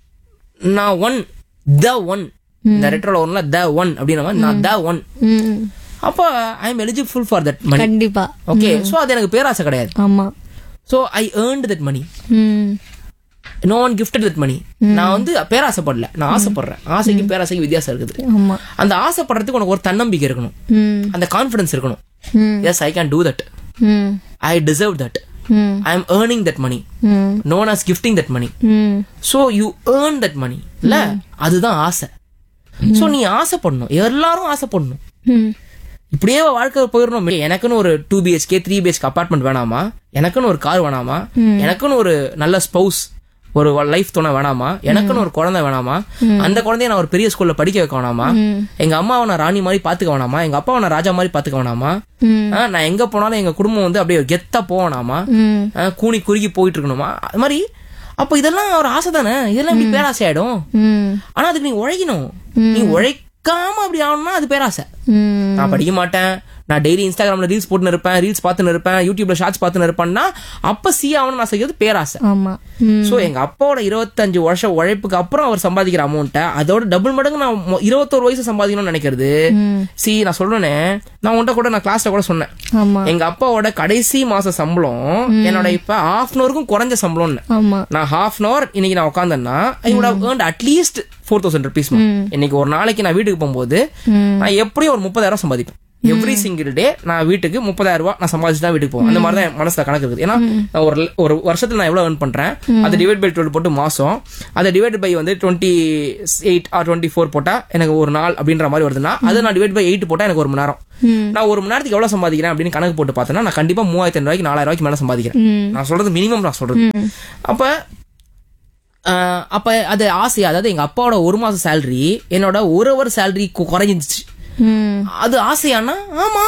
நான் ஒன் த ஒன் இந்த ரெட்ரோல ஒன்ல த ஒன் அப்படின்னா நான் த ஒன் ம் அப்போ I am eligible for that money கண்டிப்பா ஓகே ஸோ அது எனக்கு பேராசை கிடையாது ஆமா so I earned that money hmm no one gifted that money நான் வந்து பேராசைப்படல நான் ஆசைப்படுறேன் ஆசைக்கும் பேராசைக்கும் வித்தியாசம் இருக்குது ஆமா அந்த ஆசைப்படுறதுக்கு உனக்கு ஒரு தன்னம்பிக்கை இருக்கணும் ம் அந்த கான்ஃபிடன்ஸ் இருக்கணும் hmm yes I can do that hmm I deserve that hmm I am earning that money hmm none as gifting that money hmm so you earn that money இல்ல அதுதான் ஆசை ஸோ நீ ஆசைப்படணும் எல்லாரும் ஆசைப்படணும் ம் இப்படியே வாழ்க்கை போயிடணும் எனக்குன்னு ஒரு two BHK three BHK apartment வேணாமா எனக்குன்னு ஒரு கார் வேணாமா எனக்குன்னு ஒரு நல்ல ஸ்பௌஸ் ஒரு லைஃப் துணை வேணாமா எனக்குன்னு ஒரு குழந்தை வேணாமா அந்த குழந்தைய நான் ஒரு பெரிய ஸ்கூல்ல படிக்க வைக்க வேணாமா எங்க அம்மாவை நான் ராணி மாதிரி பாத்துக்க வேணாமா எங்க அப்பாவை நான் ராஜா மாதிரி பாத்துக்க வேணாமா ம் ஆ, நான் எங்க போனாலும் எங்க குடும்பம் வந்து அப்படியே கெத்தா போவேணாமா ம் ஆ, கூனி குறுகி போயிட்டு இருக்கணுமா அது மாதிரி அப்ப இதெல்லாம் ஒரு ஆசை தானே இதெல்லாம் இப்படி பேராசை ஆயிடும் ம் ஆனா அதுக்கு நீ உழைக்கணும் நீ உழைக்காம அப்படி ஆகணும்னா அது பேராசை ம் நான் படிக்க மாட்டேன் நான் டெய்லி இன்ஸ்டாகிராம்ல ரீல்ஸ் போட்டுன்னு இருப்பேன் ரீல்ஸ் பார்த்துன்னு இருப்பேன் யூடியூப்ல ஷார்ட்ஸ் பார்த்துன்னு இருப்பேன்னா அப்ப சி ஆகணும்னு நான் செய்யறது பேராசை ஆமா ம் சோ எங்க அப்பாவோட இருபத்தஞ்சு வருஷம் உழைப்புக்கு அப்புறம் அவர் சம்பாதிக்கிற அமௌண்ட்டை அதோட டபுள் மடங்கு நான் மொ- இருபத்தோரு வயசு சம்பாதிக்கணும்னு நினைக்கிறது சி நான் சொல்றேனே நான் உன்கிட்ட கூட நான் கிளாஸ்ல கூட சொன்னேன் ஆமா எங்க அப்பாவோட கடைசி மாச சம்பளம் என்னோட இப்ப ஹாஃப் அன் அவருக்கும் குறைஞ்ச சம்பளம்னு ஆமா நான் ஹாஃப் அன் அவர் இன்னைக்கு நான் உட்காந்தேன்னா I would have earned at least four thousand rupees இன்னைக்கு ஒரு நாளைக்கு நான் வீட்டுக்கு போகும்போது நான் எப்படியும் ஒரு முப்பதாயிரம் சம்பாதிப்பேன் எவ்ரி சிங்கிள் டே நான் வீட்டுக்கு முப்பதாயிரம் ரூபாய் நான் சம்பாதிச்சு தான் வீட்டுக்கு போவேன் அந்த மாதிரி தான் என் மனசுல கணக்கு இருக்குது ஏன்னா நான் ஒரு ஒரு வருஷத்துல நான் எவ்வளவு earn பண்றேன் அதை டிவைட் பை டுவெல் போட்டு மாசம் அதை டிவைட் பை வந்து twenty eight or twenty four போட்டா எனக்கு ஒரு நாள் அப்படின்ற மாதிரி வருதுன்னா அதை நான் டிவைட் பை எயிட் போட்டா எனக்கு ஒரு மணி நேரம் நான் ஒரு மணி நேரத்துக்கு எவ்வளவு சம்பாதிக்கிறேன் அப்படின்னு கணக்கு போட்டு பார்த்தேன்னா நான் கண்டிப்பா மூவாயிரத்தி ரூபாய்க்கு நாலாயிரம் ரூபாய்க்கு மேல சம்பாதிக்கிறேன் நான் சொல்றது மினிமம் நான் சொல்றது அப்ப ஆஹ் அப்ப அது ஆசை அதாவது எங்க அப்பாவோட ஒரு மாசம் சேலரி என்னோட ஒரு ஹவர் சேலரி குறைஞ்சிருச்சு ம் அது ஆசையானா ஆமா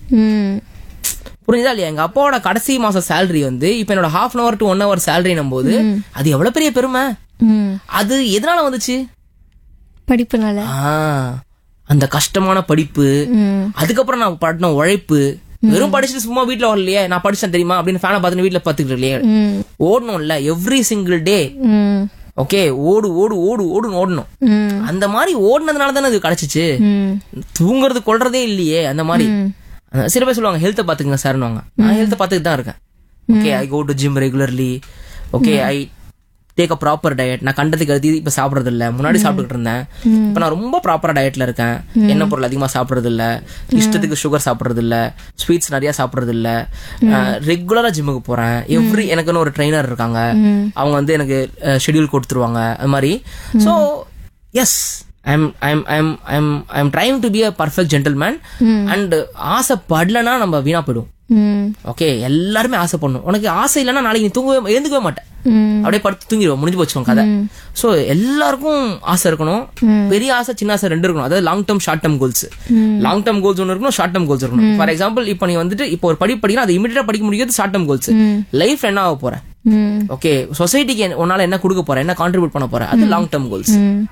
ம் புரிஞ்சுதா இல்லையா எங்க அப்பாவோட கடைசி மாசம் சேலரி வந்து இப்ப என்னோட half an hour to one hour சேலரினும் போது அது எவ்வளவு பெரிய பெருமை ம் அது எதனால வந்துச்சு படிப்புனால ஆஹ் அந்த கஷ்டமான படிப்பு ம் அதுக்கப்புறம் நான் பட்டின உழைப்பு வெறும் படிச்சுட்டு சும்மா வீட்ல வரலையே நான் படிச்சேன் தெரியுமா அப்படின்னு ஃபேனை பார்த்துட்டு வீட்ல பாத்துக்கிட்டு இல்லையே ம் ஓடணும்ல எவ்ரி சிங்கிள் டே ம் ஓகே ஓடு ஓடு ஓடு ஓடுன்னு ஓடணும் ம் அந்த மாதிரி ஓடுனதுனால தானே அது கிடைச்சிச்சு ம் தூங்குறது கொள்றதே இல்லையே அந்த மாதிரி அந்த சில பேர் சொல்லுவாங்க ஹெல்த்தை பாத்துக்கங்க சார்னுவாங்க நான் ஹெல்த்தை பாத்துக்கிட்டு தான் இருக்கேன் okay I go to gym regularly okay I take a proper diet நான் கண்டதுக்கு எழுதி இப்ப சாப்பிடுறது இல்ல முன்னாடி சாப்பிட்டுட்டு இருந்தேன் இப்ப நான் ரொம்ப ப்ராப்பரா டயட்ல இருக்கேன் எண்ணெய் பொருள் அதிகமா சாப்பிடுறது இல்ல இஷ்டத்துக்கு சுகர் சாப்பிடுறது இல்ல ஸ்வீட்ஸ் நிறைய சாப்பிடுறது இல்ல ரெகுலரா ஜிம்முக்கு போறேன் எவ்ரி எனக்குன்னு ஒரு ட்ரைனர் இருக்காங்க அவங்க வந்து எனக்கு ஷெட்யூல் கொடுத்துருவாங்க அது மாதிரி so yes I'm I'm I'm I'm I'm trying to be a perfect gentleman and ஆசைப்படலனா நம்ம வீணா போயிடும் ம் ஓகே எல்லாருமே ஆசை பண்ணணும் உனக்கு ஆசை இல்லைன்னா நாளைக்கு நீ தூங்கவே எழுந்துக்கவே மாட்டேன் ம் அப்படியே படுத்து தூங்கிடுவோம் முடிஞ்சு போச்சு உன் கதை சோ எல்லாருக்கும் ஆசை இருக்கணும் பெரிய ஆசை சின்ன ஆசை ரெண்டு இருக்கணும் அதாவது long term short term goals long term goals ஒன்று இருக்கணும் ஷார்ட் டேர்ம் கோல்ஸ் இருக்கணும் ஃபார் எக்ஸாம்பிள் இப்போ நீ வந்துட்டு இப்போ ஒரு படி படிக்கணும் அது இமீடியட்டா படிக்க முடியாது ஷார்ட் டேர்ம் கோல்ஸ் லைஃப் என்ன ஆக போற ம் ஓகே சொசைட்டிக்கு உன்னால என்ன கொடுக்க போற என்ன கான்ட்ரிபியூட் பண்ண போற அது லாங் டேர்ம் கோல்ஸ் ம்.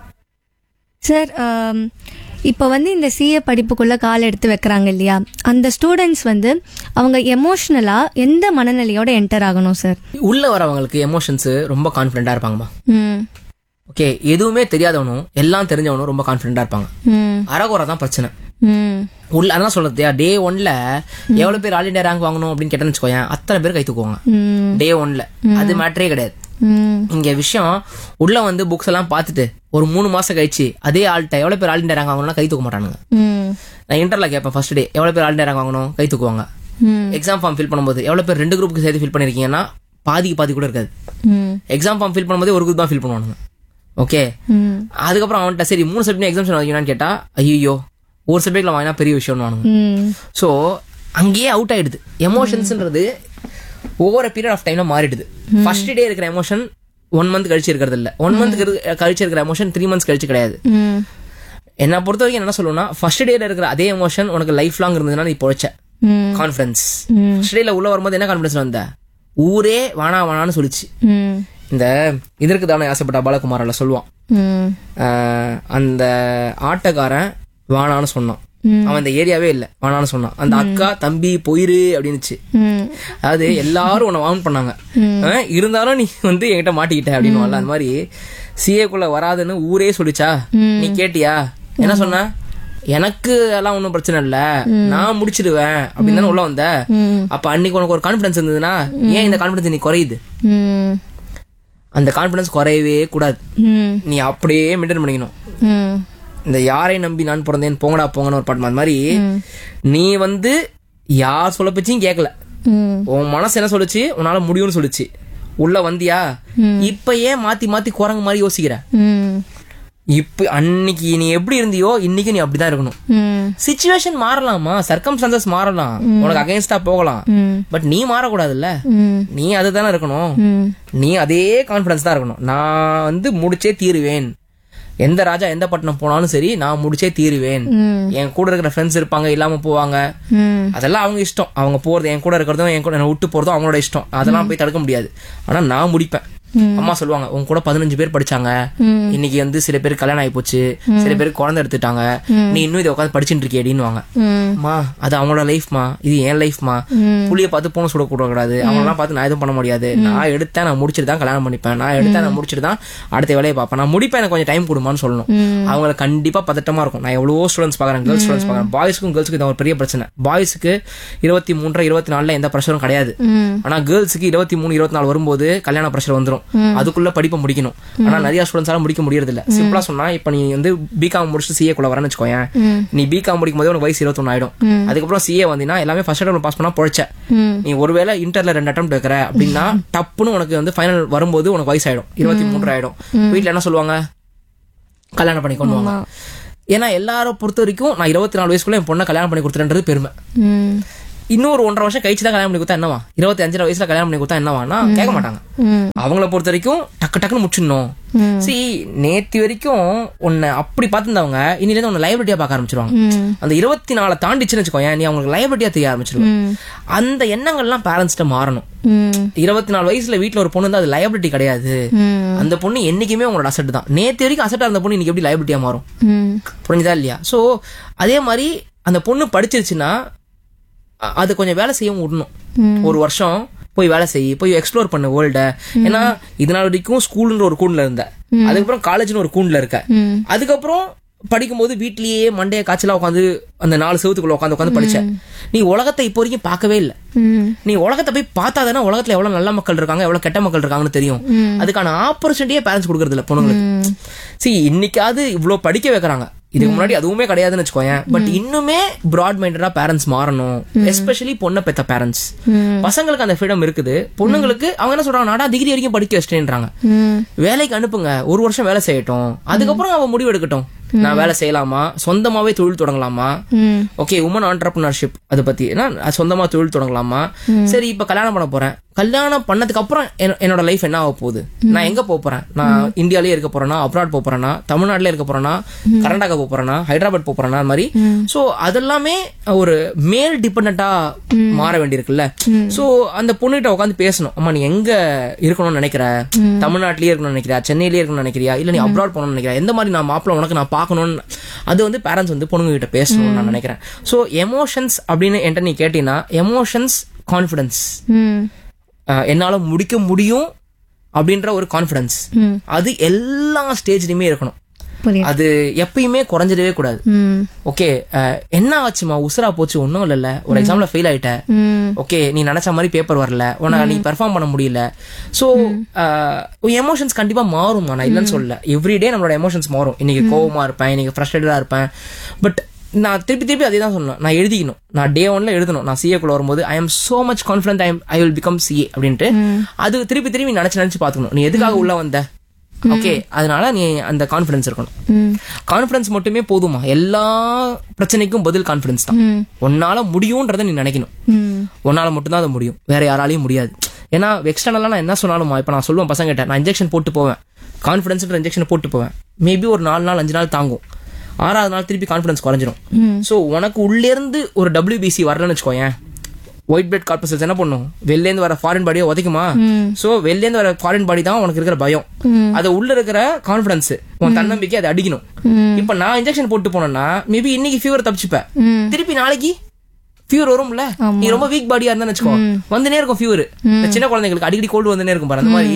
சார் ஆம், இப்போ வந்து இந்த சிஏ படிப்புக்குள்ள கால் எடுத்து வைக்கிறாங்க இல்லையா அந்த ஸ்டூடெண்ட்ஸ் வந்து அவங்க எமோஷ்னலா எந்த மனநிலையோட என்டர் ஆகணும் சார் உள்ள வரவங்களுக்கு எமோஷன்ஸ் ரொம்ப கான்ஃபிடென்ட்டா இருப்பாங்கம்மா ம் ஓகே எதுவுமே தெரியாதவனும் எல்லாம் தெரிஞ்சவனும் ரொம்ப கான்ஃபிடென்ட்டா இருப்பாங்க ம் அரகுறை தான் பிரச்சனை ம் உள்ள அதான் சொல்றது டே ஒன்ல எவ்வளவு பேர் ஆல் இண்டியா ரேங்க் வாங்கணும் அப்படின்னு கேட்டேன்னு வச்சுக்கோயேன் அத்தனை பேர் கை தூக்குவாங்க ம் டே ஒன்ல அது மேட்டரே கிடையாது ம் இங்க விஷயம் உள்ள வந்து புக்ஸ் எல்லாம் பார்த்துட்டு ஒரு மூணு மாசம் கழிச்சு அதே ஆள்கிட்ட எவ்வளவு பேர் ஆல் இண்டியா ரேங்க் வாங்கணும்னா கை தூக்க மாட்டானுங்க ம் நான் இன்டர்ல கேட்பேன் ஃபர்ஸ்ட் டே எவ்வளவு பேர் ஆல் இண்டியா ரேங்க் வாங்கணும் கை தூக்குவாங்க ம் எக்ஸாம் ஃபார்ம் ஃபில் பண்ணும்போது எவ்வளவு பேர் ரெண்டு குரூப்புக்கு சேர்த்து ஃபில் பண்ணிருக்கீங்கன்னா பாதிக்கு பாதி கூட இருக்காது ம் எக்ஸாம் ஃபார்ம் ஃபில் பண்ணும்போது ஒரு குரூப் தான் ஃபில் பண்ணுவானுங்க ஓகே ம் அதுக்கப்புறம் அவன்கிட்ட சரி மூணு சப்ஜெக்ட் எக்ஸாம்ஷன் வாங்கினான்னு கேட்டா ஐயோ ஒரு சப்ஜெக்ட்ல வாங்கினா பெரிய விஷயம்னு வானுங்க ம் ஸோ அங்கேயே அவுட் ஆயிடுது எமோஷன்ஸ்ன்றது ஒவ்வொரு பீரியட் ஆஃப் டைம்ல மாறிடுது ஃபர்ஸ்ட் டே இருக்கிற எமோஷன் ஒன் மந்த் கழிச்சு இருக்கிறது இல்ல ஒன் மந்த் கழிச்சு இருக்கிற எமோஷன் த்ரீ மந்த்ஸ் கழிச்சு கிடையாது ம் என்ன பொறுத்த வரைக்கும் என்ன சொல்லுவேன்னா ஃபர்ஸ்ட் டேல இருக்கிற அதே எமோஷன் உனக்கு லைஃப் லாங் இருந்ததுன்னா நீ பொழைச்ச ம் கான்ஃபிடன்ஸ் ஃபர்ஸ்ட் டேல உள்ள வரும்போது என்ன கான்ஃபிடன்ஸ் வந்த ஊரே வானா வானான்னு சொல்லிச்சு ம் இந்த இதற்கு தானே ஆசைப்பட்ட பாலகுமாரில் சொல்லுவான் ம் ஆஹ் அந்த ஆட்டக்காரன் வானான்னு சொன்னான் அவன் இந்த ஏரியாவே இல்ல வானான்னு சொன்னான் அந்த அக்கா தம்பி போயிரு அப்படின்னுச்சு ம் அதாவது எல்லாரும் உன்னை வான் பண்ணாங்க ஆஹ் இருந்தாலும் நீ வந்து என்கிட்ட மாட்டிக்கிட்ட அப்படின்னு அந்த மாதிரி சிஏக்குள்ள வராதுன்னு ஊரே சொல்லிச்சா நீ கேட்டியா என்ன சொன்ன எனக்கு எல்லாம் ஒன்றும் பிரச்சனை இல்ல நான் முடிச்சிடுவேன் அப்படின்னு தானே உள்ள வந்த அப்ப அன்னைக்கு உனக்கு ஒரு கான்பிடன்ஸ் இருந்ததுன்னா ஏன் இந்த கான்பிடன்ஸ் நீ குறையுது ம் அந்த கான்பிடன்ஸ் குறையவே கூடாது ம் நீ அப்படியே மெயின்டைன் பண்ணிக்கணும் ம் இந்த யாரை நம்பி நான் பிறந்தேன் போங்கடா போங்கன்னு ஒரு பாட்டு அது மாதிரி நீ வந்து யார் சொல்ல பச்சியும் கேட்கல ம் உன் மனசு என்ன சொல்லுச்சு உன்னால முடியும்னு சொல்லுச்சு உள்ள வந்தியா இப்ப ஏன் மாத்தி மாத்தி குரங்கு மாதிரி யோசிக்கிற ம் இப்ப அன்னைக்கு நீ எப்படி இருந்தியோ இன்னைக்கு நீ அப்படிதான் இருக்கணும் ம் சிச்சுவேஷன் மாறலாமா சர்க்கம்ஸ்டான்சஸ் மாறலாம் உனக்கு அகைன்ஸ்டா போகலாம் ம் பட் நீ மாறக்கூடாதுல்ல ம் நீ அதுதானே இருக்கணும் ம் நீ அதே கான்பிடன்ஸ் தான் இருக்கணும் நான் வந்து முடிச்சே தீருவேன் எந்த ராஜா எந்த பட்டணம் போனாலும் சரி நான் முடிச்சே தீருவேன் ம் என் கூட இருக்கிற ஃப்ரெண்ட்ஸ் இருப்பாங்க இல்லாம போவாங்க ம் அதெல்லாம் அவங்க இஷ்டம் அவங்க போறது என் கூட இருக்கிறதும் என் கூட என்னை விட்டு போறதும் அவங்களோட இஷ்டம் அதெல்லாம் போய் தடுக்க முடியாது ஆனா நான் முடிப்பேன் அம்மா சொல்லுவாங்க உங்க கூட பதினஞ்சு பேர் படிச்சாங்க இன்னைக்கு வந்து சில பேர் கல்யாணம் ஆகி போச்சு சில பேர் குழந்தை எடுத்துட்டாங்க நீ இன்னும் இதை உட்காந்து படிச்சுட்டு இருக்கியடின்னு அம்மா அது அவங்களோட லைஃப்மா இது என் லைஃப்மா புளிய பார்த்து பூனை சுட கூடாது அவங்களாம் பார்த்து நான் எதுவும் பண்ண முடியாது நான் எடுத்தேன் நான் முடிச்சிட்டு தான் கல்யாணம் பண்ணிப்பேன் நான் எடுத்தேன் நான் முடிச்சிட்டு தான் அடுத்த வேலையை பார்ப்பேன் நான் முடிப்பேன் எனக்கு கொஞ்சம் டைம் கொடுமான்னு சொல்லணும் அவங்களுக்கு கண்டிப்பா பதட்டமா இருக்கும் நான் எவ்வளவோ ஸ்டூடெண்ட்ஸ் பார்க்கறேன் கேர்ள்ஸ் ஸ்டூடெண்ட்ஸ் பார்க்கறேன் பாய்ஸ்க்கும் கேர்ள்ஸ்க்கு இது ஒரு பெரிய பிரச்சனை பாய்ஸ்க்கு இருபத்தி மூன்றரை இருபத்தி நாலுல எந்த ப்ரெஷரும் கிடையாது ஆனா கேர்ள்ஸுக்கு இருபத்தி மூணு இருபத்தி நாலு வரும்போது கல்யாண ப்ரெஷர் வந்துரும் அதுக்குள்ள படிப்பை முடிக்கணும் ஆனா நிறைய ஸ்டூடெண்ட்ஸால முடிக்க முடியறது இல்ல சிம்பிளா சொன்னா இப்ப நீ வந்து பிகாம் முடிச்சுட்டு சிஏ குள்ள வரேன்னு வச்சுக்கோயேன் நீ பிகாம் முடிக்கும் போது உனக்கு வயசு இருபத்தொன்னு ஆயிடும் அதுக்கப்புறம் சிஏ வந்தீங்கன்னா எல்லாமே ஃபர்ஸ்ட் அட்டம் பாஸ் பண்ணா பொழைச்ச நீ ஒருவேளை இன்டர்ல ரெண்டு அட்டம் வைக்கிற அப்படின்னா டப்புன்னு உனக்கு வந்து ஃபைனல் வரும்போது உனக்கு வயசு ஆயிடும் இருபத்தி மூன்று ஆயிடும் வீட்ல என்ன சொல்லுவாங்க கல்யாணம் பண்ணி கொண்டு வாங்க ஏன்னா எல்லாரும் பொறுத்த வரைக்கும் நான் இருபத்தி நாலு வயசுக்குள்ள என் பொண்ணை கல்யாணம் பண்ணி கொடுத்துறேன்றது பெருமை ம் இன்னொரு ஒன்றரை வருஷம் கழிச்சு தான் கல்யாணம் பண்ணி கொடுத்தா என்னவா இருபத்தி அஞ்சரை வயசுல கல்யாணம் பண்ணி கொடுத்தா என்னவானா கேட்க மாட்டாங்க ம் அவங்கள பொறுத்த வரைக்கும் டக்கு டக்குன்னு முடிச்சிடணும் சி நேத்தி வரைக்கும் உன்னை அப்படி பார்த்துருந்தவங்க இன்னில உன்னை லைபிலிட்டியா பார்க்க ஆரம்பிச்சிருவாங்க ம் அந்த இருபத்தி நாலு தாண்டிச்சுன்னு வச்சுக்கோயேன் நீ அவங்களுக்கு லைபிலிட்டியா தெரிய ஆரம்பிச்சிருவேன் ம் அந்த எண்ணங்கள்லாம் பேரண்ட்ஸ்ட்ட மாறணும் ம் இருபத்தி நாலு வயசுல வீட்ல ஒரு பொண்ணு இருந்தா அது லைபிலிட்டி கிடையாது ம் அந்த பொண்ணு என்னைக்குமே உங்களோட அசட் தான் நேத்து வரைக்கும் அசட்டா இருந்த பொண்ணு இன்னைக்கு எப்படி லைபிலிட்டியா மாறும் ம் புரிஞ்சுதா இல்லையா சோ அதே மாதிரி அந்த பொண்ணு படிச்சிருச்சுன்னா அ- அது கொஞ்சம் வேலை செய்யவும் விடணும் ம். ஒரு வருஷம் போய் வேலை செய் போய் எக்ஸ்ப்ளோர் பண்ணு வேர்ல்ட ஏன்னா இதனால வரைக்கும் ஸ்கூல்ன்ற ஒரு கூண்டுல இருந்த அதுக்கப்புறம் காலேஜ்னு ஒரு கூண்டுல இருக்க ம் அதுக்கப்புறம் படிக்கும்போது வீட்லயே மண்டைய காய்ச்சலா உட்காந்து அந்த நாலு செவத்துக்குள்ள உட்காந்து உட்காந்து படிச்ச நீ உலகத்தை இப்போ வரைக்கும் பார்க்கவே இல்லை ம் நீ உலகத்தை போய் பார்த்தாதானே உலகத்துல எவ்வளவு நல்ல மக்கள் இருக்காங்க எவ்வளவு கெட்ட மக்கள் இருக்காங்கன்னு தெரியும் அதுக்கான ஆப்பர்ச்சுனிட்டியே பேரண்ட்ஸ் கொடுக்கறது இல்ல பொண்ணுங்களுக்கு see இன்னைக்காவது இவ்ளோ படிக்க வைக்கிறாங்க இதுக்கு முன்னாடி அதுவுமே கிடையாதுன்னு வச்சுக்கோயேன் பட் இன்னுமே பிராட் மைண்டடா பேரண்ட்ஸ் மாறணும் எஸ்பெஷலி பொண்ணை பெத்த பேரண்ட்ஸ் பசங்களுக்கு அந்த ஃப்ரீடம் இருக்குது பொண்ணுங்களுக்கு அவங்க என்ன சொல்றாங்க நாடா டிகிரி வரைக்கும் படிக்க வச்சிட்டேன்றாங்க ம் வேலைக்கு அனுப்புங்க ஒரு வருஷம் வேலை செய்யட்டும் அதுக்கப்புறம் அவன் முடிவு எடுக்கட்டும் நான் வேலை செய்யலாமா சொந்தமாவே தொழில் தொடங்கலாமா ம் ஓகே உமன் ஆண்டர்பிரினர்ஷிப் அதை பத்தி ஏன்னா நான் சொந்தமா தொழில் தொடங்கலாமா சரி இப்ப கல்யாணம் பண்ண போறேன் கல்யாணம் பண்ணதுக்கு அப்புறம் என்- என்னோட லைஃப் என்ன ஆக போகுது நான் எங்க போக போறேன் நான் இந்தியாலயே இருக்க போறேன்னா அப்ராட் போக போறேன்னா தமிழ்நாட்டுல இருக்க போறேன்னா கர்நாடகா போக போறேன்னா ஹைதராபாத் போக போறேன்னா அந்த மாதிரி சோ அதெல்லாமே ஒரு மேல் டிபெண்டா மாற வேண்டியிருக்குல்ல சோ அந்த பொண்ணுகிட்ட உட்காந்து பேசணும் அம்மா நீ எங்க இருக்கணும்னு நினைக்கிற தமிழ்நாட்டிலேயே இருக்கணும்னு நினைக்கிறியா சென்னையிலேயே இருக்கணும்னு நினைக்கிறியா இல்ல நீ அப்ராட் போகணும்னு நினைக்கிறியா எந்த மாதிரி நான் மாப்பிள்ள உனக்கு நான் பார்க்கணும்னு அது வந்து பேரண்ட்ஸ் வந்து பொண்ணுங்க கிட்ட பேசணும்னு நான் நினைக்கிறேன் சோ எமோஷன்ஸ் அப்படின்னு என்கிட்ட நீ கேட்டீங்கன்னா எமோஷன்ஸ் கான்ஃபிடன்ஸ் ம் என்னால முடிக்க முடியும் அப்படின்ற ஒரு கான்ஃபிடன்ஸ் ம் அது எல்லா ஸ்டேஜ்லயுமே இருக்கணும் புரியுது அது எப்பயுமே குறைஞ்சிடவே கூடாது ம் ஓகே என்ன ஆச்சுமா உசுரா போச்சு ஒன்றும் இல்லைல்ல ஒரு எக்ஸாம்ல ஃபெயில் ஆயிட்ட ம் ஓகே நீ நினைச்ச மாதிரி பேப்பர் வரல உன நீ பெர்ஃபார்ம் பண்ண முடியல ஸோ எமோஷன்ஸ் கண்டிப்பா மாறும் நான் இல்லைன்னு சொல்லல எவ்ரிடே நம்மளோட எமோஷன்ஸ் மாறும் இன்னைக்கு கோவமா இருப்பேன் இன்னைக்கு ஃப்ரஸ்ட்ரேட்டடா இருப்பேன் பட் நான் திருப்பி திருப்பி அதே தான் சொன்னேன் நான் எழுதிக்கணும் நான் டே ஒன்ல எழுதணும் நான் சிஏ குள்ள வரும்போது I am so much confident I I will become CA அப்படின்ட்டு அது திருப்பி திருப்பி நினைச்சு நினைச்சு பாத்துக்கணும் நீ எதுக்காக உள்ள வந்த ஓகே அதனால நீ அந்த கான்ஃபிடன்ஸ் இருக்கணும் ம் கான்ஃபிடன்ஸ் மட்டுமே போதுமா எல்லா பிரச்சனைக்கும் பதில் கான்ஃபிடன்ஸ் தான் ம் உன்னால முடியும்ன்றதை நீ நினைக்கணும் ம் உன்னால மட்டும்தான் அது முடியும் வேற யாராலையும் முடியாது ஏன்னா எக்ஸ்டர்னலா நான் என்ன சொன்னாலுமா இப்ப நான் சொல்லுவேன் பசங்க கிட்ட நான் இன்ஜெக்ஷன் போட்டு போவேன் கான்ஃபிடன்ஸ்ன்ற இன்ஜெக்ஷன் போட்டு போவேன் மேபி ஒரு நாலு நாள் அஞ்சு நாள் தாங்கும் ஆறாவது நாள் திருப்பி கான்ஃபிடன்ஸ் குறைஞ்சிரும் ஸோ உனக்கு உள்ளே இருந்து ஒரு டபிள்யூபிசி வரலன்னு வச்சுக்கோயேன் ஒயிட் பிளட் கார்பசல்ஸ் என்ன பண்ணும் வெளிலேருந்து வர ஃபாரின் பாடியை உதைக்குமா சோ வெளிலேருந்து வர ஃபாரின் பாடி தான் உனக்கு இருக்கிற பயம் அது உள்ள இருக்கிற கான்ஃபிடன்ஸ் உன் தன்னம்பிக்கை அதை அடிக்கணும் இப்ப நான் இன்ஜெக்ஷன் போட்டு போனேன்னா மேபி இன்னைக்கு ஃபீவர் தப்பிச்சுப்பேன் ம் திருப்பி நாளைக்கு ஃபீவர் வரும்ல நீ ரொம்ப வீக் பாடியா இருந்தா வச்சுக்கோ வந்துனே இருக்கும் ஃபீவர் சின்ன குழந்தைங்களுக்கு அடிக்கடி கோல்டு வந்துனே இருக்கும் பாரு அந்த மாதிரி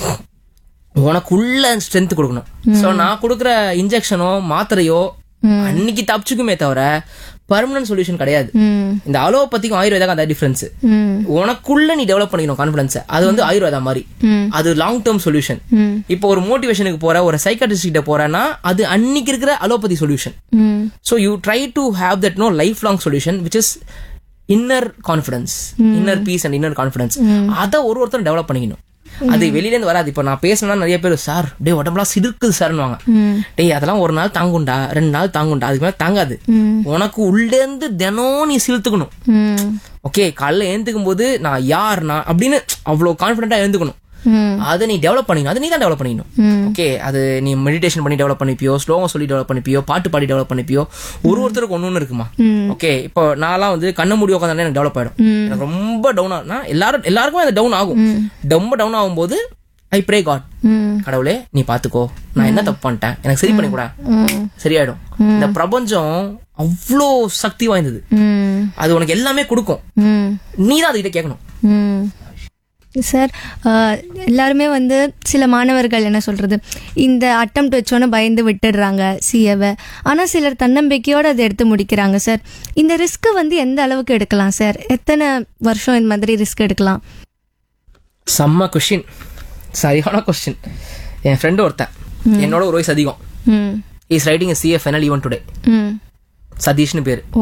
உனக்குள்ள ஸ்ட்ரென்த் கொடுக்கணும் சோ நான் கொடுக்குற இன்ஜெக்ஷனோ மாத்திரையோ அன்னைக்கு தப்பிச்சுக்குமே தவிர பர்மனன்ட் சொல்யூஷன் கிடையாது ம் இந்த அலோபதிக்கும் ஆயுர்வேதாக்கும் அந்த டிஃபரன்ஸ் ம் உனக்குள்ள நீ டெவலப் பண்ணிக்கணும் கான்ஃபிடன்ஸ் அது வந்து ஆயுர்வேதா மாதிரி ம் அது லாங் டேர்ம் சொல்யூஷன் ம் இப்போ ஒரு மோட்டிவேஷனுக்கு போற ஒரு சைக்காட்ரிஸ்ட் கிட்ட போறேன்னா அது அன்னைக்கு இருக்கிற அலோபதி சொல்யூஷன் ம் so you try to have that no life long solution which is inner confidence inner peace and inner confidence அதை ஒரு ஒருத்தர் டெவலப் பண்ணிக்கணும் அது வெளியில இருந்து வராது இப்போ நான் பேசினா நிறைய பேர் சார் டேய் உடம்புலாம் சிடுக்குது சார்னுவாங்க ம் டேய் அதெல்லாம் ஒரு நாள் தாங்குண்டா ரெண்டு நாள் தாங்குண்டா அதுக்கு மேல தாங்காது ம் உனக்கு உள்ளே இருந்து தினம் நீ சிலுத்துக்கணும் ம் ஓகே காலைல எழுந்துக்கும் போது நான் யார் நான் அப்படின்னு அவ்வளவு கான்ஃபிடென்ட்டா எழுந்துக்கணும் ம் அதை நீ டெவலப் பண்ணிக்கணும் அதை நீ தான் டெவலப் பண்ணிக்கணும் ம் ஓகே அது நீ மெடிடேஷன் பண்ணி டெவலப் பண்ணிப்பியோ ஸ்லோகம் சொல்லி டெவலப் பண்ணிப்பியோ பாட்டு பாடி டெவலப் பண்ணிப்பியோ ஒரு ஒருத்தருக்கு ஒன்று ஒன்று இருக்குமா ம் ஓகே இப்போ நான்லாம் வந்து கண்ண மூடி உட்காந்து எனக்கு டெவலப் ஆயிடும் ம். எனக்கு ரொம்ப டவுன் ஆகுனா எல்லாரும் எல்லாருக்குமே அது டவுன் ஆகும் ரொம்ப டவுன் ஆகும்போது ஐ ப்ரே காட் ம் கடவுளே நீ பாத்துக்கோ நான் என்ன தப்பு பண்ணிட்டேன் எனக்கு சரி பண்ணி கூட ம் சரியாயிடும் இந்த பிரபஞ்சம் அவ்வளோ சக்தி வாய்ந்தது ம் அது உனக்கு எல்லாமே கொடுக்கும் ம் நீ தான் அதுகிட்ட கேட்கணும் ம் சார் அஹ், எல்லாருமே வந்து சில மாணவர்கள் என்ன சொல்றது இந்த அட்டம் வச்சோன்னு பயந்து விட்டுடுறாங்க சிஏவை ஆனால் சிலர் தன்னம்பிக்கையோடு அதை எடுத்து முடிக்கிறாங்க சார் இந்த ரிஸ்க்கை வந்து எந்த அளவுக்கு எடுக்கலாம் சார் எத்தனை வருஷம் இந்த மாதிரி ரிஸ்க் எடுக்கலாம் செம்ம கொஷின் சரியான கொஸ்டின் என் ஃப்ரெண்டு ஒருத்தன் என்னோட ஒரு வயசு அதிகம் ம் is writing CA final even today ம் சதீஷ்னு பேர் ஓ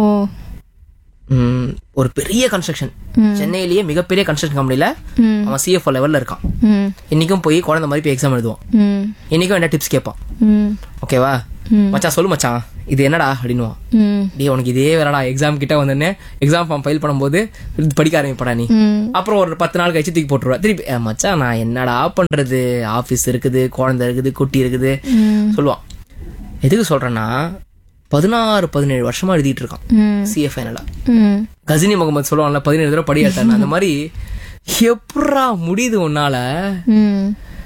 ம், ஒரு பெரிய கன்ஸ்ட்ரக்ஷன் சென்னையிலேயே மிகப்பெரிய கன்ஸ்ட்ரக்ஷன் கம்பெனில ம் அவன் சிஎஃப்ஓ லெவல்ல இருக்கான் ம் இன்னைக்கும் போய் குழந்தை மாதிரி போய் எக்ஸாம் எழுதுவான் ம் இன்னைக்கும் என்ன டிப்ஸ் கேட்பான் ம் ஓகேவா ம். மச்சான் சொல்லு மச்சான் இது என்னடா அப்படின்னுவான் ம் டேய் உனக்கு இதே வேறடா எக்ஸாம் கிட்ட வந்தோடனே எக்ஸாம் ஃபார்ம் ஃபைல் பண்ணும்போது இது படிக்க ஆரம்பிப்படா நீ ம் அப்புறம் ஒரு பத்து நாள் கழிச்சு தூக்கி போட்டுருவா திருப்பி "ஏ, மச்சான் நான் என்னடா பண்றது ஆபீஸ் இருக்குது குழந்தை இருக்குது குட்டி இருக்குது ம் சொல்லுவான் எதுக்கு சொல்றேன்னா பதினாறு பதினேழு வருஷமா எழுதிட்டு இருக்கான் ம் சிஏ ஃபைனலா ம் கசினி முகமது சொல்லுவான்ல பதினேழு தடவை படி எடுத்தாங்க அந்த மாதிரி எப்படா முடியுது உன்னால ம்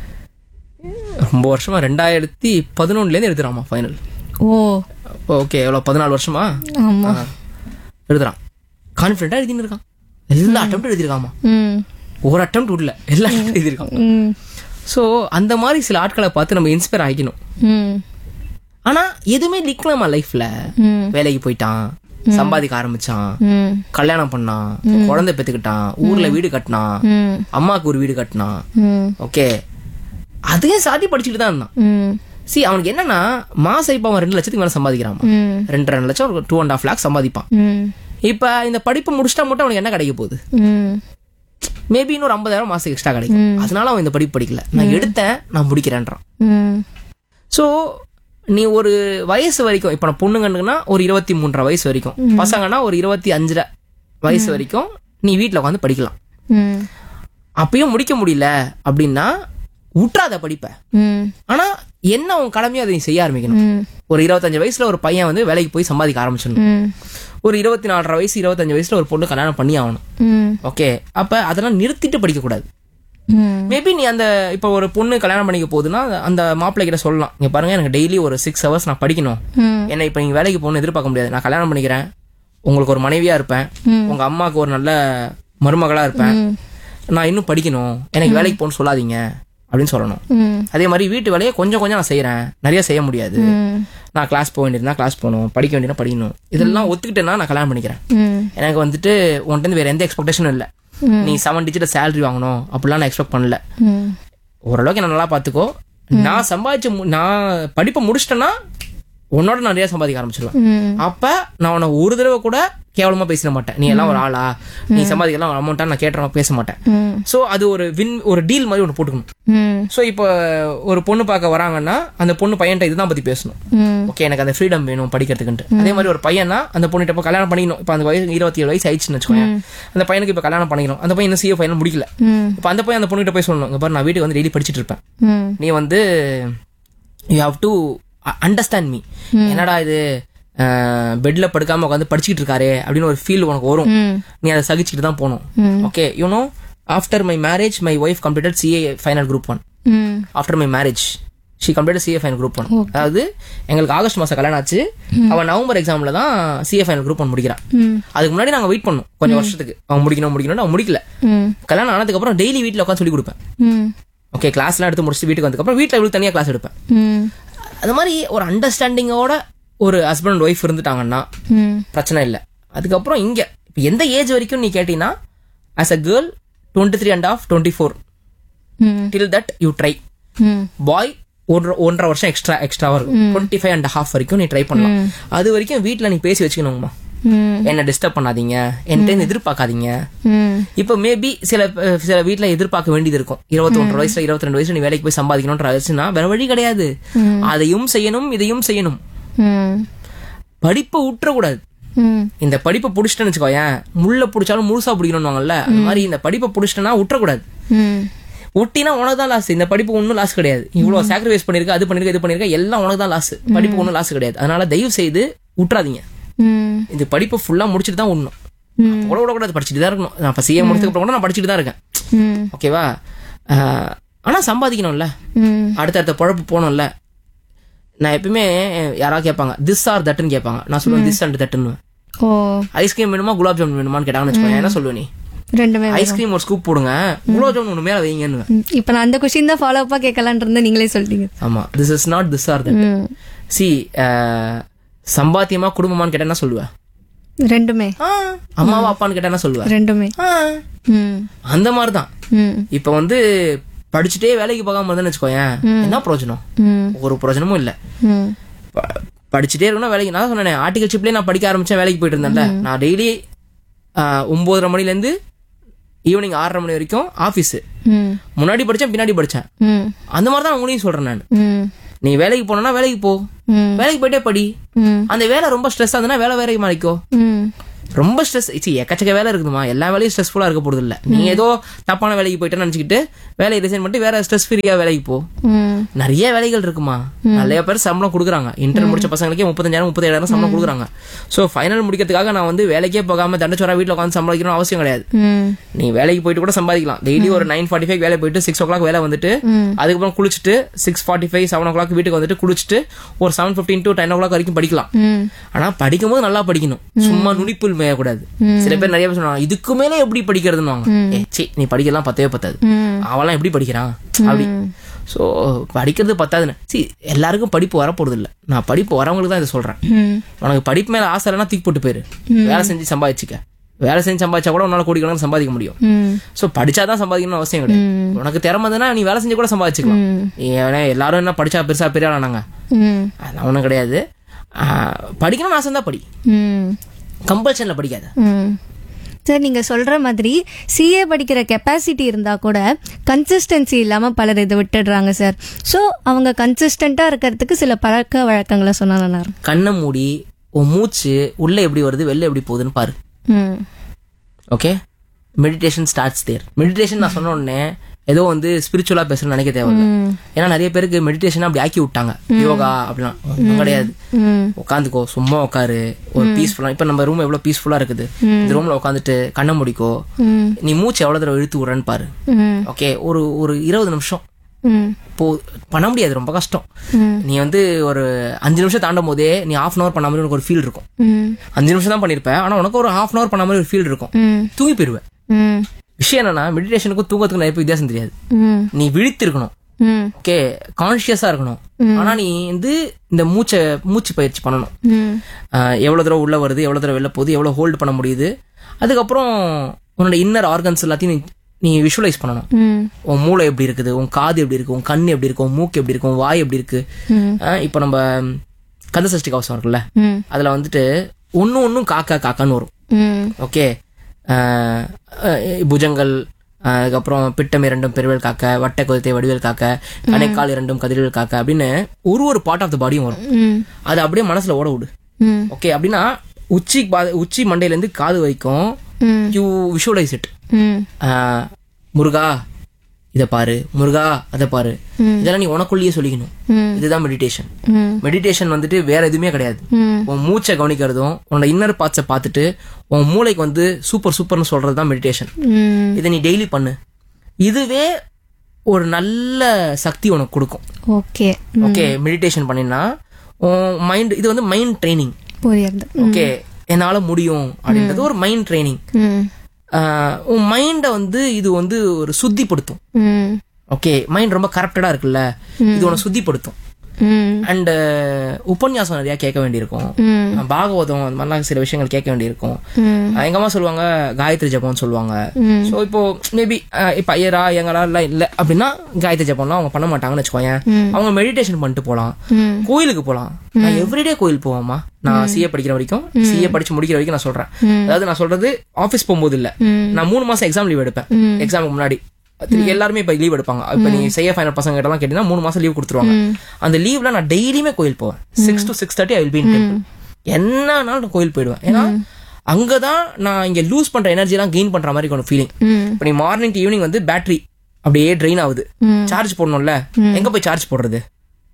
ரொம்ப வருஷமா ரெண்டாயிரத்தி பதினொன்னுல இருந்து எழுதுறாமா ஃபைனல் ஓ ஓகே எவ்வளவு பதினாலு வருஷமா ஆமா ஆ. எழுதுறான் கான்பிடண்டா எழுதின்னு இருக்கான் எல்லா அட்டம் எழுதிருக்காமா ம் ஒரு அட்டம் விடல எல்லா attempt எழுதிருக்கான் ம் ஸோ அந்த மாதிரி சில ஆட்களை பார்த்து நம்ம இன்ஸ்பயர் ஆகிக்கணும் ம் ஆனா எதுவுமே நிக்கலாமா லைஃப்ல ம் வேலைக்கு போயிட்டான் சம்பாதிக்க ஆரம்பிச்சான் ம் கல்யாணம் பண்ணான் குழந்தை பெத்துக்கிட்டான் ஊர்ல வீடு கட்டினான் ம் அம்மாவுக்கு ஒரு வீடு கட்டினான் ம் ஓகே அதையும் சாதி படிச்சுட்டு தான் இருந்தான் ம் சி அவனுக்கு என்னன்னா மாசம் இப்ப அவன் ரெண்டு லட்சத்துக்கு மேல சம்பாதிக்கிறான் ம் ரெண்டு ரெண்டு லட்சம் டூ அண்ட் ஹாஃப் லேக் சம்பாதிப்பான் ம் இப்ப இந்த படிப்பு முடிச்சிட்டா மட்டும் அவனுக்கு என்ன கிடைக்க போகுது ம் மேபி இன்னொரு ஐம்பதாயிரம் மாசம் எக்ஸ்ட்ரா கிடைக்கும் அதனால அவன் இந்த படிப்பு படிக்கல நான் எடுத்தேன் நான் முடிக்கிறேன்றான் ம் ஸோ நீ ஒரு வயசு வரைக்கும் இப்போ நான் பொண்ணுங்கன்னுனா ஒரு இருபத்தி மூன்றரை வயசு வரைக்கும் பசங்கன்னா ஒரு இருபத்தி அஞ்சரை வயசு வரைக்கும் நீ வீட்டில் உட்காந்து படிக்கலாம் ம் அப்பயும் முடிக்க முடியல அப்படின்னா விட்றாத படிப்ப ம் ஆனா என்ன உன் கடமையோ அதை நீ செய்ய ஆரம்பிக்கணும் ம் ஒரு இருபத்தஞ்சு வயசுல ஒரு பையன் வந்து வேலைக்கு போய் சம்பாதிக்க ஆரம்பிச்சிடணும் ம் ஒரு இருபத்தி நாலரை வயசு இருபத்தஞ்சு வயசுல ஒரு பொண்ணு கல்யாணம் பண்ணி ஆகணும் ம் ஓகே அப்ப அதெல்லாம் நிறுத்திட்டு படிக்க கூடாது ம் மேபி நீ அந்த இப்போ ஒரு பொண்ணு கல்யாணம் பண்ணிக்க போகுதுன்னா அந்த மாப்பிள்ளை கிட்ட சொல்லலாம் இங்க பாருங்க எனக்கு டெய்லி ஒரு சிக்ஸ் ஹவர்ஸ் நான் படிக்கணும் ம் என்ன இப்போ நீங்க வேலைக்கு போகணும்னு எதிர்பார்க்க முடியாது நான் கல்யாணம் பண்ணிக்கிறேன் உங்களுக்கு ஒரு மனைவியா இருப்பேன் உங்க அம்மாவுக்கு ஒரு நல்ல மருமகளா இருப்பேன் நான் இன்னும் படிக்கணும் எனக்கு வேலைக்கு போகணும்னு சொல்லாதீங்க அப்படின்னு சொல்லணும் ம் அதே மாதிரி வீட்டு வேலையை கொஞ்சம் கொஞ்சம் நான் செய்யறேன் நிறைய செய்ய முடியாது ம் நான் கிளாஸ் போக வேண்டியதுனா கிளாஸ் போகணும் படிக்க வேண்டியதுனா படிக்கணும் இதெல்லாம் ஒத்துக்கிட்டேன்னா நான் கல்யாணம் பண்ணிக்கிறேன் ம் எனக்கு வந்துட்டு உன்கிட்ட இருந்து வேற எந்த எக்ஸ்பெக்டேஷனும் இல்லை நீ செவன் டிஜிட் சேலரி வாங்கணும் அப்படிலாம் நான் எக்ஸ்பெக்ட் பண்ணல ம் ஓரளவுக்கு என்ன நல்லா பார்த்துக்கோ நான் சம்பாதிச்சு மு- நான் படிப்பை முடிச்சிட்டேன்னா உன்னோட நான் நிறைய சம்பாதிக்க ஆரம்பிச்சிருவேன் ம் அப்ப நான் உன்னை ஒரு தடவை கூட கேவலமா பேசிட மாட்டேன் நீ எல்லாம் ஒரு ஆளா நீ சம்பாதிக்கலாம் அமௌண்ட்டா நான் கேட்டுற பேச மாட்டேன் ம் சோ அது ஒரு வின் ஒரு டீல் மாதிரி ஒன்று போட்டுக்கணும் ம் சோ இப்போ ஒரு பொண்ணு பார்க்க வராங்கன்னா அந்த பொண்ணு பையன்ட்ட இதுதான் பத்தி பேசணும் ம் ஓகே எனக்கு அந்த ஃப்ரீடம் வேணும் படிக்கிறதுக்குன்ட்டு அதே மாதிரி ஒரு பையனா அந்த பொண்ணுகிட்ட இப்போ கல்யாணம் பண்ணிக்கணும் இப்போ அந்த வயசு இருபத்தி ஏழு வயசு ஆயிடுச்சுன்னு வச்சுக்கோங்க அந்த பையனுக்கு இப்போ கல்யாணம் பண்ணிக்கணும் அந்த பையன் இன்னும் சிஏ ஃபைனல் முடிக்கல ம் இப்போ அந்த பையன் அந்த பொண்ணுகிட்ட போய் சொல்லணும் இங்க பாரு நான் வீட்டுக்கு வந்து டெய்லி படிச்சிட்டு இருப்பேன் ம் நீ வந்து you have to understand me என்னடா இது பெட்ல படுக்காம உட்காந்து படிச்சுக்கிட்டு இருக்காரே அப்படின்னு ஒரு ஃபீல் உனக்கு வரும் ம் நீ அதை சகிச்சுக்கிட்டு தான் போகணும் okay you know after my marriage my wife completed CA final group one ம் after my marriage she complete CA final group one அதாவது எங்களுக்கு ஆகஸ்ட் மாசம் கல்யாணம் ஆச்சு அவன் நவம்பர் எக்ஸாம்ல தான் சிஏ ஃபைனல் குரூப் ஒன் முடிக்கிறான் ம் அதுக்கு முன்னாடி நாங்க வெயிட் பண்ணோம் கொஞ்சம் வருஷத்துக்கு அவன் முடிக்கணும் முடிக்கணும் அவன் முடிக்கல ம் கல்யாணம் ஆனதுக்கு அப்புறம் டெய்லி வீட்டில் உட்காந்து சொல்லி கொடுப்பேன் ம் ஓகே கிளாஸ்லாம் எடுத்து முடிச்சுட்டு வீட்டுக்கு வந்ததுக்கப்புறம் வீட்டில் இவளுக்கு தனியாக கிளாஸ் எடுப்பேன் ம் அது மாதிரி ஒரு அண்டர்ஸ்டாண்டிங்கோட ஒரு ஹஸ்பண்ட் அண்ட் ஒய்ஃப் இருந்துட்டாங்கன்னா ம் பிரச்சனை இல்லை அதுக்கப்புறம் இங்க இப்போ எந்த ஏஜ் வரைக்கும் நீ கேட்டீங்கன்னா as a girl twenty three and half twenty four ம் டில் தட் யூ ட்ரை ம் பாய் ஒன்றரை ஒன்றரை வருஷம் எக்ஸ்ட்ரா எக்ஸ்ட்ரா இருக்கும் டுவெண்ட்டி ஃபைவ் அண்ட் ஹாஃப் வரைக்கும் நீ ட்ரை பண்ணலாம் அது வரைக்கும் வீட்டில் நீ பேசி வச்சுக்கணுங்கம்மா ம் என்ன டிஸ்டர்ப் பண்ணாதீங்க என்கிட்ட எதிர்பார்க்காதீங்க ம் இப்போ மேபி சில அஹ், சில வீட்ல எதிர்பார்க்க வேண்டியது இருக்கும் இருபத்தொன்று வயசுல இருபத்தி ரெண்டு வயசுல நீ வேலைக்கு போய் சம்பாதிக்கணும்ன்ற வயசுனா வேற வழி கிடையாது அதையும் செய்யணும் இதையும் செய்யணும் ம் படிப்பை விட்டுறக்கூடாது ம் இந்த படிப்பை பிடிச்சிட்டேன்னு வச்சுக்கோயேன் முள்ள பிடிச்சாலும் முழுசா பிடிக்கணும்வாங்கல்ல அந்த மாதிரி இந்த படிப்பை பிடிச்சிட்டேன்னா விட்டுறக்கூடாது ம் ஒட்டினா உனக்கு தான் லாஸ் இந்த படிப்பு ஒன்றும் லாஸ் கிடையாது இவ்வளவு சாக்ரிஃபைஸ் பண்ணிருக்க அது பண்ணிருக்க இது பண்ணிருக்க எல்லாம் உனக்கு தான் லாஸ் படிப்பு ஒன்றும் லாஸ் கிடையாது அதனால தயவு செய்து விட்டுறாதீங்க ம் இந்த படிப்பை ஃபுல்லா முடிச்சுட்டு தான் விடணும் அப்ப கூட விடக்கூடாது படிச்சுட்டு தான் இருக்கணும் நான் இப்போ சிஏ முடிச்சதுக்கு அப்புறம் கூட நான் படிச்சுட்டு தான் இருக்கேன் ம் ஓகேவா ஆஹ், ஆனா சம்பாதிக்கணும்ல ம் அடுத்தடுத்த பொழப்பு போகணும்ல நான் எப்பயுமே யாராவது கேட்பாங்க திஸ் ஆர் தட்டுன்னு கேட்பாங்க நான் சொல்லுவேன் திஸ் அண்ட் தட்டுன்னு ஓ ஐஸ்கிரீம் வேணுமா குலாப் ஜாமுன் வேணுமான்னு கேட்டாங்கன்னு வச்சுக்கோங்க என்ன சொல்லுவேன் நீ ரெண்டுமே ஐஸ்கிரீம் ஒரு ஸ்கூப் போடுங்க குலாப் ஜாமுன் ஒன்று மேலே வைங்கன்னு ம், இப்ப நான் அந்த கொஸ்டின் தான் ஃபாலோ அப்பா கேட்கலான் இருந்தேன் நீங்களே சொல்லிட்டீங்க ஆமா this is not this or that ம் சி சம்பாத்தியமா குடும்பமான்னு கேட்டா என்ன சொல்லுவேன் ரெண்டுமே அம்மாவா அப்பான்னு கேட்டா என்ன சொல்லுவேன் ரெண்டுமே ம் அந்த மாதிரி தான் ம் இப்போ வந்து படிச்சுட்டே வேலைக்கு போகாம இருந்தேன்னு வச்சுக்கோயேன் என்ன பிரயோஜனம் ம் ஒரு பிரயோஜனமும் இல்ல ம் ப- படிச்சுட்டே இருக்கணும் வேலைக்கு நான் சொன்னேன் ஆர்டிகல் ஷிப்லேயே நான் படிக்க ஆரம்பிச்சேன் வேலைக்கு போயிட்டு இருந்தேன்ல நான் டெய்லி ஒன்பதரை மணிலேருந்து ஈவினிங் ஆறரை மணி வரைக்கும் ஆஃபீஸு ம் முன்னாடி படிச்சேன் பின்னாடி படிச்சேன் ம் அந்த மாதிரி தான் உங்களையும் சொல்றேன் நான் ம் நீ வேலைக்கு போனா வேலைக்கு போ ம் வேலைக்கு போயிட்டே படி ம் அந்த வேலை ரொம்ப ஸ்ட்ரெஸ் ஆகுதுன்னா வேலை வேலைக்கு மாறிக்கோ ம் ரொம்ப ஸ்ட்ரெஸ் சி எக்கச்சக்க வேலை இருக்குதுமா எல்லா வேலையும் ஸ்ட்ரெஸ்ஃபுல்லா இருக்க போறது இல்ல நீ ஏதோ தப்பான வேலைக்கு போயிட்டேன்னு நினைச்சுக்கிட்டு வேலையை ரிசைன் பண்ணிட்டு வேற ஸ்ட்ரெஸ் ஃப்ரீயா வேலைக்கு போ ம் நிறைய வேலைகள் இருக்குமா நிறைய பேர் சம்பளம் கொடுக்குறாங்க இன்டர் முடிச்ச பசங்களுக்கே முப்பத்தஞ்சாயிரம் முப்பத்தேழாயிரம் சம்பளம் கொடுக்குறாங்க சோ ஃபைனல் முடிக்கிறதுக்காக நான் வந்து வேலைக்கே போகாம தண்டச்சோரா வீட்டில் உட்காந்து சம்பாதிக்கணும் அவசியம் கிடையாது ம் நீ வேலைக்கு போயிட்டு கூட சம்பாதிக்கலாம் டெய்லி ஒரு நைன் ஃபார்ட்டி ஃபைவ் வேலை போயிட்டு சிக்ஸ் ஓ கிளாக் வேலை வந்துட்டு அதுக்கப்புறம் குளிச்சுட்டு six forty five seven o'clock வீட்டுக்கு வந்துட்டு குளிச்சுட்டு ஒரு seven fifteen to ten o'clock வரைக்கும் படிக்கலாம் ம் ஆனா படிக்கும்போது நல்லா படிக்கணும் சும்மா நுனிப்புல் மேயக்கூடாது சில பேர் நிறைய பேர் சொல்லுவாங்க இதுக்கு மேல எப்படி படிக்கிறதுன்னு ஏ சி நீ படிக்கலாம் பத்தவே பத்தாது ம் அவன்லாம் எப்படி படிக்கிறான் அப்படி சோ படிக்கிறது பத்தாதுன்னு சி எல்லாருக்கும் படிப்பு வரப்போறது இல்ல நான் படிப்பு வரவங்களுக்கு தான் இதை சொல்றேன் ம் உனக்கு படிப்பு மேல ஆசை இல்லைன்னா தூக்கி போட்டு போயிரு வேலை செஞ்சு சம்பாதிச்சுக்க வேலை செஞ்சு சம்பாதிச்சா கூட உன்னால கோடிக்கணக்கில் சம்பாதிக்க முடியும் ம் சோ படிச்சாதான் சம்பாதிக்கணும்னு அவசியம் கிடையாது உனக்கு திறமை இருந்ததுன்னா நீ வேலை செஞ்சு கூட சம்பாதிச்சுக்கலாம் நீ ஏன்னா எல்லாரும் என்ன படிச்சா பெருசா பெரிய ஆளானாங்க ம் அதெல்லாம் ஒன்றும் கிடையாது ஆஹ், படிக்கணும்னு ஆசை தான் படி ம் கம்பல்ஷன்ல படிக்காத ம் சார் நீங்கள் சொல்கிற மாதிரி சிஏ படிக்கிற கெப்பாசிட்டி இருந்தால் கூட கன்சிஸ்டன்சி இல்லாமல் பலர் இதை விட்டுடுறாங்க சார் ஸோ அவங்க கன்சிஸ்டண்ட்டாக இருக்கிறதுக்கு சில பழக்க வழக்கங்களை சொன்னால் நல்லா இருக்கும் கண்ணை மூடி உன் மூச்சு உள்ள எப்படி வருது வெளில எப்படி போகுதுன்னு பாரு ம் okay meditation starts there meditation நான் சொன்ன உடனே ஏதோ வந்து ஸ்பிரிச்சுவலா பேசணும்னு நினைக்க தேவையில்ல ஏன்னா நிறைய பேருக்கு மெடிடேஷன் அப்படி ஆக்கி விட்டாங்க யோகா அப்படிலாம் ஒண்ணும் கிடையாது ம் உட்காந்துக்கோ சும்மா உட்காரு ஒரு பீஸ்ஃபுல்லா இப்ப நம்ம ரூம் எவ்வளவு பீஸ்ஃபுல்லா இருக்குது இந்த ரூம்ல உட்காந்துட்டு கண்ணை முடிக்கோ ம் நீ மூச்சு எவ்வளவு தடவை இழுத்து விடுறன்னு பாரு ம் ஓகே ஒரு ஒரு இருபது நிமிஷம் ம் போ பண்ண முடியாது ரொம்ப கஷ்டம் ம். நீ வந்து ஒரு அஞ்சு நிமிஷம் தாண்டும் போதே நீ ஹாஃப் அன் அவர் பண்ண மாதிரி உனக்கு ஒரு ஃபீல் இருக்கும் ம் அஞ்சு நிமிஷம் தான் பண்ணிருப்ப ஆனா உனக்கு ஒரு ஹாஃப் அன் அவர் பண்ண மாதிரி ஒரு ஃபீல் இருக்கும் ம் தூங்கி போயிருவேன் ம் விஷயம் என்னன்னா மெடிடேஷனுக்கும் தூக்கத்துக்கும் நிறைய வித்தியாசம் தெரியாது ம் நீ விழித்திருக்கணும் ம் ஓகே கான்சியஸா இருக்கணும் ஆனா நீ வந்து இந்த மூச்சை மூச்சு பயிற்சி பண்ணணும் ம் ஆஹ் எவ்வளவு தடவை உள்ள வருது எவ்வளவு தடவை வெளில போகுது எவ்வளவு ஹோல்ட் பண்ண முடியுது அதுக்கப்புறம் உன்னோட இன்னர் ஆர்கன்ஸ் எல்லாத்தையும் நீ நீ விஷுவலைஸ் பண்ணணும் ம் உன் மூளை எப்படி இருக்குது உன் காது எப்படி இருக்கு உன் கண் எப்படி இருக்கு உன் மூக்கு எப்படி இருக்கு உன் வாய் எப்படி இருக்கு ம். ஆஹ் இப்போ நம்ம கந்த சஷ்டி கவசம் இருக்குல்ல ம் அதுல வந்துட்டு ஒன்னு ஒன்னும் காக்கா காக்கான்னு வரும் ம் ஓகே ஆஹ் அஹ் புஜங்கள் ஆஹ் அதுக்கப்புறம் பிட்டம் இரண்டும் பெருவேல் காக்க வட்ட கொதித்தை வடிவேல் காக்க கணைக்கால் இரண்டும் கதிர்வேல் காக்க அப்படின்னு ஒரு ஒரு பார்ட் ஆஃப் த பாடியும் வரும் ம் அது அப்படியே மனசுல ஓட விடு ம் ஓகே அப்படின்னா உச்சி பா- உச்சி மண்டையில இருந்து காது வரைக்கும் ம் யூ விஷுவலைஸ் இட் ம் முருகா இத பாரு முருகா அதை பாரு ம். இதெல்லாம் நீ உனக்குள்ளேயே சொல்லிக்கணும் ம் இதுதான் மெடிடேஷன் ம் மெடிடேஷன் வந்துட்டு வேற எதுவுமே கிடையாது ம் உன் மூச்சை கவனிக்கிறதும் உன்னோட இன்னர் பார்ட்ஸை பார்த்துட்டு உன் மூளைக்கு வந்து சூப்பர் சூப்பர்னு சொல்றது தான் மெடிடேஷன் ம் இதை நீ டெய்லி பண்ணு இதுவே ஒரு நல்ல சக்தி உனக்கு கொடுக்கும் ஓகே ஓகே மெடிடேஷன் பண்ணினா உன் மைண்ட் இது வந்து மைண்ட் ட்ரைனிங் புரியுது ஓகே என்னால முடியும் அப்படின்றது ஒரு மைண்ட் ட்ரைனிங் ம் உன் மைண்டை வந்து இது வந்து ஒரு சுத்திப்படுத்தும் ம் ஓகே மைண்ட் ரொம்ப கரப்டடா இருக்குல்ல இது உன்னை சுத்திப்படுத்தும் ம் அண்ட் உபன்யாசம் நிறைய கேட்க வேண்டியிருக்கும் ம் பாகவதம் அந்த மாதிரிலாம் சில விஷயங்கள் கேட்க வேண்டியிருக்கும் ம் அஹ் எங்க அம்மா சொல்லுவாங்க காயத்ரி ஜபம்னு சொல்லுவாங்க ம். ஸோ இப்போ மேபி இப்போ ஐயரா எங்களா எல்லாம் இல்லை அப்படின்னா காயத்ரி ஜபம்லாம் அவங்க பண்ண மாட்டாங்கன்னு வச்சுக்கோங்க அவங்க மெடிடேஷன் பண்ணிட்டு போகலாம் ம் கோயிலுக்கு போகலாம் நான் எவ்ரிடே கோயில் போவேம்மா நான் சிஏ படிக்கிற வரைக்கும் சிஏ படிச்சு முடிக்கிற வரைக்கும் நான் சொல்றேன் அதாவது நான் சொல்றது ஆஃபீஸ் போகும்போது இல்ல நான் மூணு மாசம் எக்ஸாம் லீவ் எடுப்பேன் எக்ஸாமுக்கு முன்னாடி திருப்பி எல்லாருமே இப்ப லீவ் எடுப்பாங்க இப்ப நீ செய்ய ஃபைனல் பசங்க கிட்ட எல்லாம் கேட்டீங்கன்னா மூணு மாசம் லீவ் கொடுத்துருவாங்க அந்த லீவ்ல நான் டெய்லியுமே கோயில் போவேன் six to six thirty I will be in temple என்னன்னாலும் நான் கோயில் போயிடுவேன் ஏன்னா அங்கதான் நான் இங்க லூஸ் பண்ற எனர்ஜி எல்லாம் கெயின் பண்ற மாதிரி ஒரு ஃபீலிங் ம் இப்ப நீ மார்னிங் டு ஈவினிங் வந்து பேட்டரி அப்படியே ட்ரெயின் ஆகுது சார்ஜ் போடணும்ல எங்க போய் சார்ஜ் போடுறது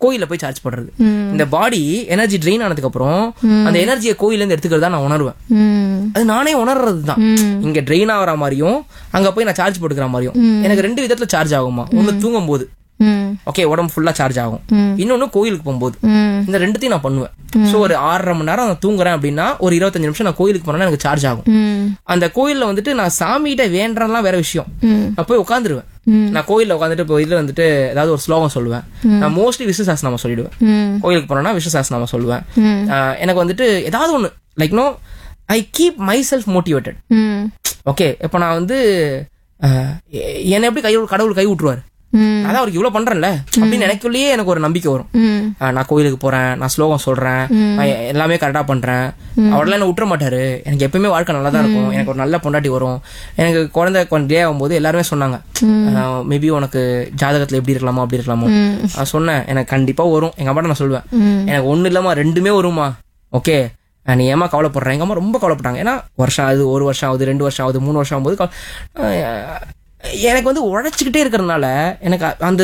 கோயில்ல போய் சார்ஜ் பண்றது இந்த பாடி எனர்ஜி ட்ரெயின் ஆனதுக்கு அப்புறம் அந்த எனர்ஜியை கோயில்ல இருந்து எடுத்துக்கிறதா நான் உணர்வேன் ம் அது நானே உணர்றது தான் இங்க ட்ரெயின் ஆகிற மாதிரியும் அங்க போய் நான் சார்ஜ் போட்டுக்கிற மாதிரியும் எனக்கு ரெண்டு விதத்துல சார்ஜ் ஆகுமா ஒன்னு தூங்கும் போது ம் ஓகே உடம்பு ஃபுல்லா சார்ஜ் ஆகும் இன்னொன்னு கோயிலுக்கு போகும்போது ம் இந்த ரெண்டுத்தையும் நான் பண்ணுவேன் சோ ஒரு ஆறரை மணி நேரம் நான் தூங்குறேன் அப்படின்னா ஒரு இருபத்தஞ்சு நிமிஷம் நான் கோயிலுக்கு போனேன்னா எனக்கு சார்ஜ் ஆகும் ம் அந்த கோயில்ல வந்துட்டு நான் சாமிகிட்ட வேண்டறலாம் வேற விஷயம் ம் நான் போய் உட்காந்துருவேன் நான் கோயில்ல உட்காந்துட்டு இப்போ இதுல வந்துட்டு ஏதாவது ஒரு ஸ்லோகம் சொல்லுவேன் நான் மோஸ்ட்லி விஸ்வசாசனாம சொல்லிடுவேன் ம் கோயிலுக்கு போனேன்னா விஸ்வசாசனாம சொல்லுவேன் ம். ஆஹ் எனக்கு வந்துட்டு ஏதாவது ஒண்ணு like no I keep myself motivated ம் ஓகே இப்போ நான் வந்து ஆஹ் எ- என்னை எப்படி கை கடவுள் கை விட்டுருவாரு ம் அதான் அவருக்கு இவ்வளவு பண்றேன்ல அப்படின்னு எனக்குள்ளேயே எனக்கு ஒரு நம்பிக்கை வரும் ம் ஆஹ் நான் கோயிலுக்கு போறேன் நான் ஸ்லோகம் சொல்றேன் நான் எ- எல்லாமே கரெக்டா பண்றேன் அவரெல்லாம் என்ன விட்டுற மாட்டாரு எனக்கு எப்பயுமே வாழ்க்கை நல்லா தான் இருக்கும் எனக்கு ஒரு நல்ல பொண்டாட்டி வரும் எனக்கு குழந்தை கொஞ்சம் டே ஆகும்போது எல்லாருமே சொன்னாங்க மேபி உனக்கு ஜாதகத்துல எப்படி இருக்கலாமோ அப்படி இருக்கலாமோ நான் சொன்னேன் எனக்கு கண்டிப்பா வரும் எங்க அம்மாட்ட நான் சொல்லுவேன் எனக்கு ஒண்ணு இல்லாம ரெண்டுமே வருமா ஓகே நீ ஏமா கவலைப்படுற எங்க அம்மா ரொம்ப கவலைப்பட்டாங்க ஏன்னா வருஷம் ஆகுது ஒரு வருஷம் ஆகுது ரெண்டு வருஷம் ஆகுது மூணு வருஷம் ஆகும்போது கவ- ஆஹ் எனக்கு வந்து உழைச்சிக்கிட்டே இருக்கிறதுனால எனக்கு அந்த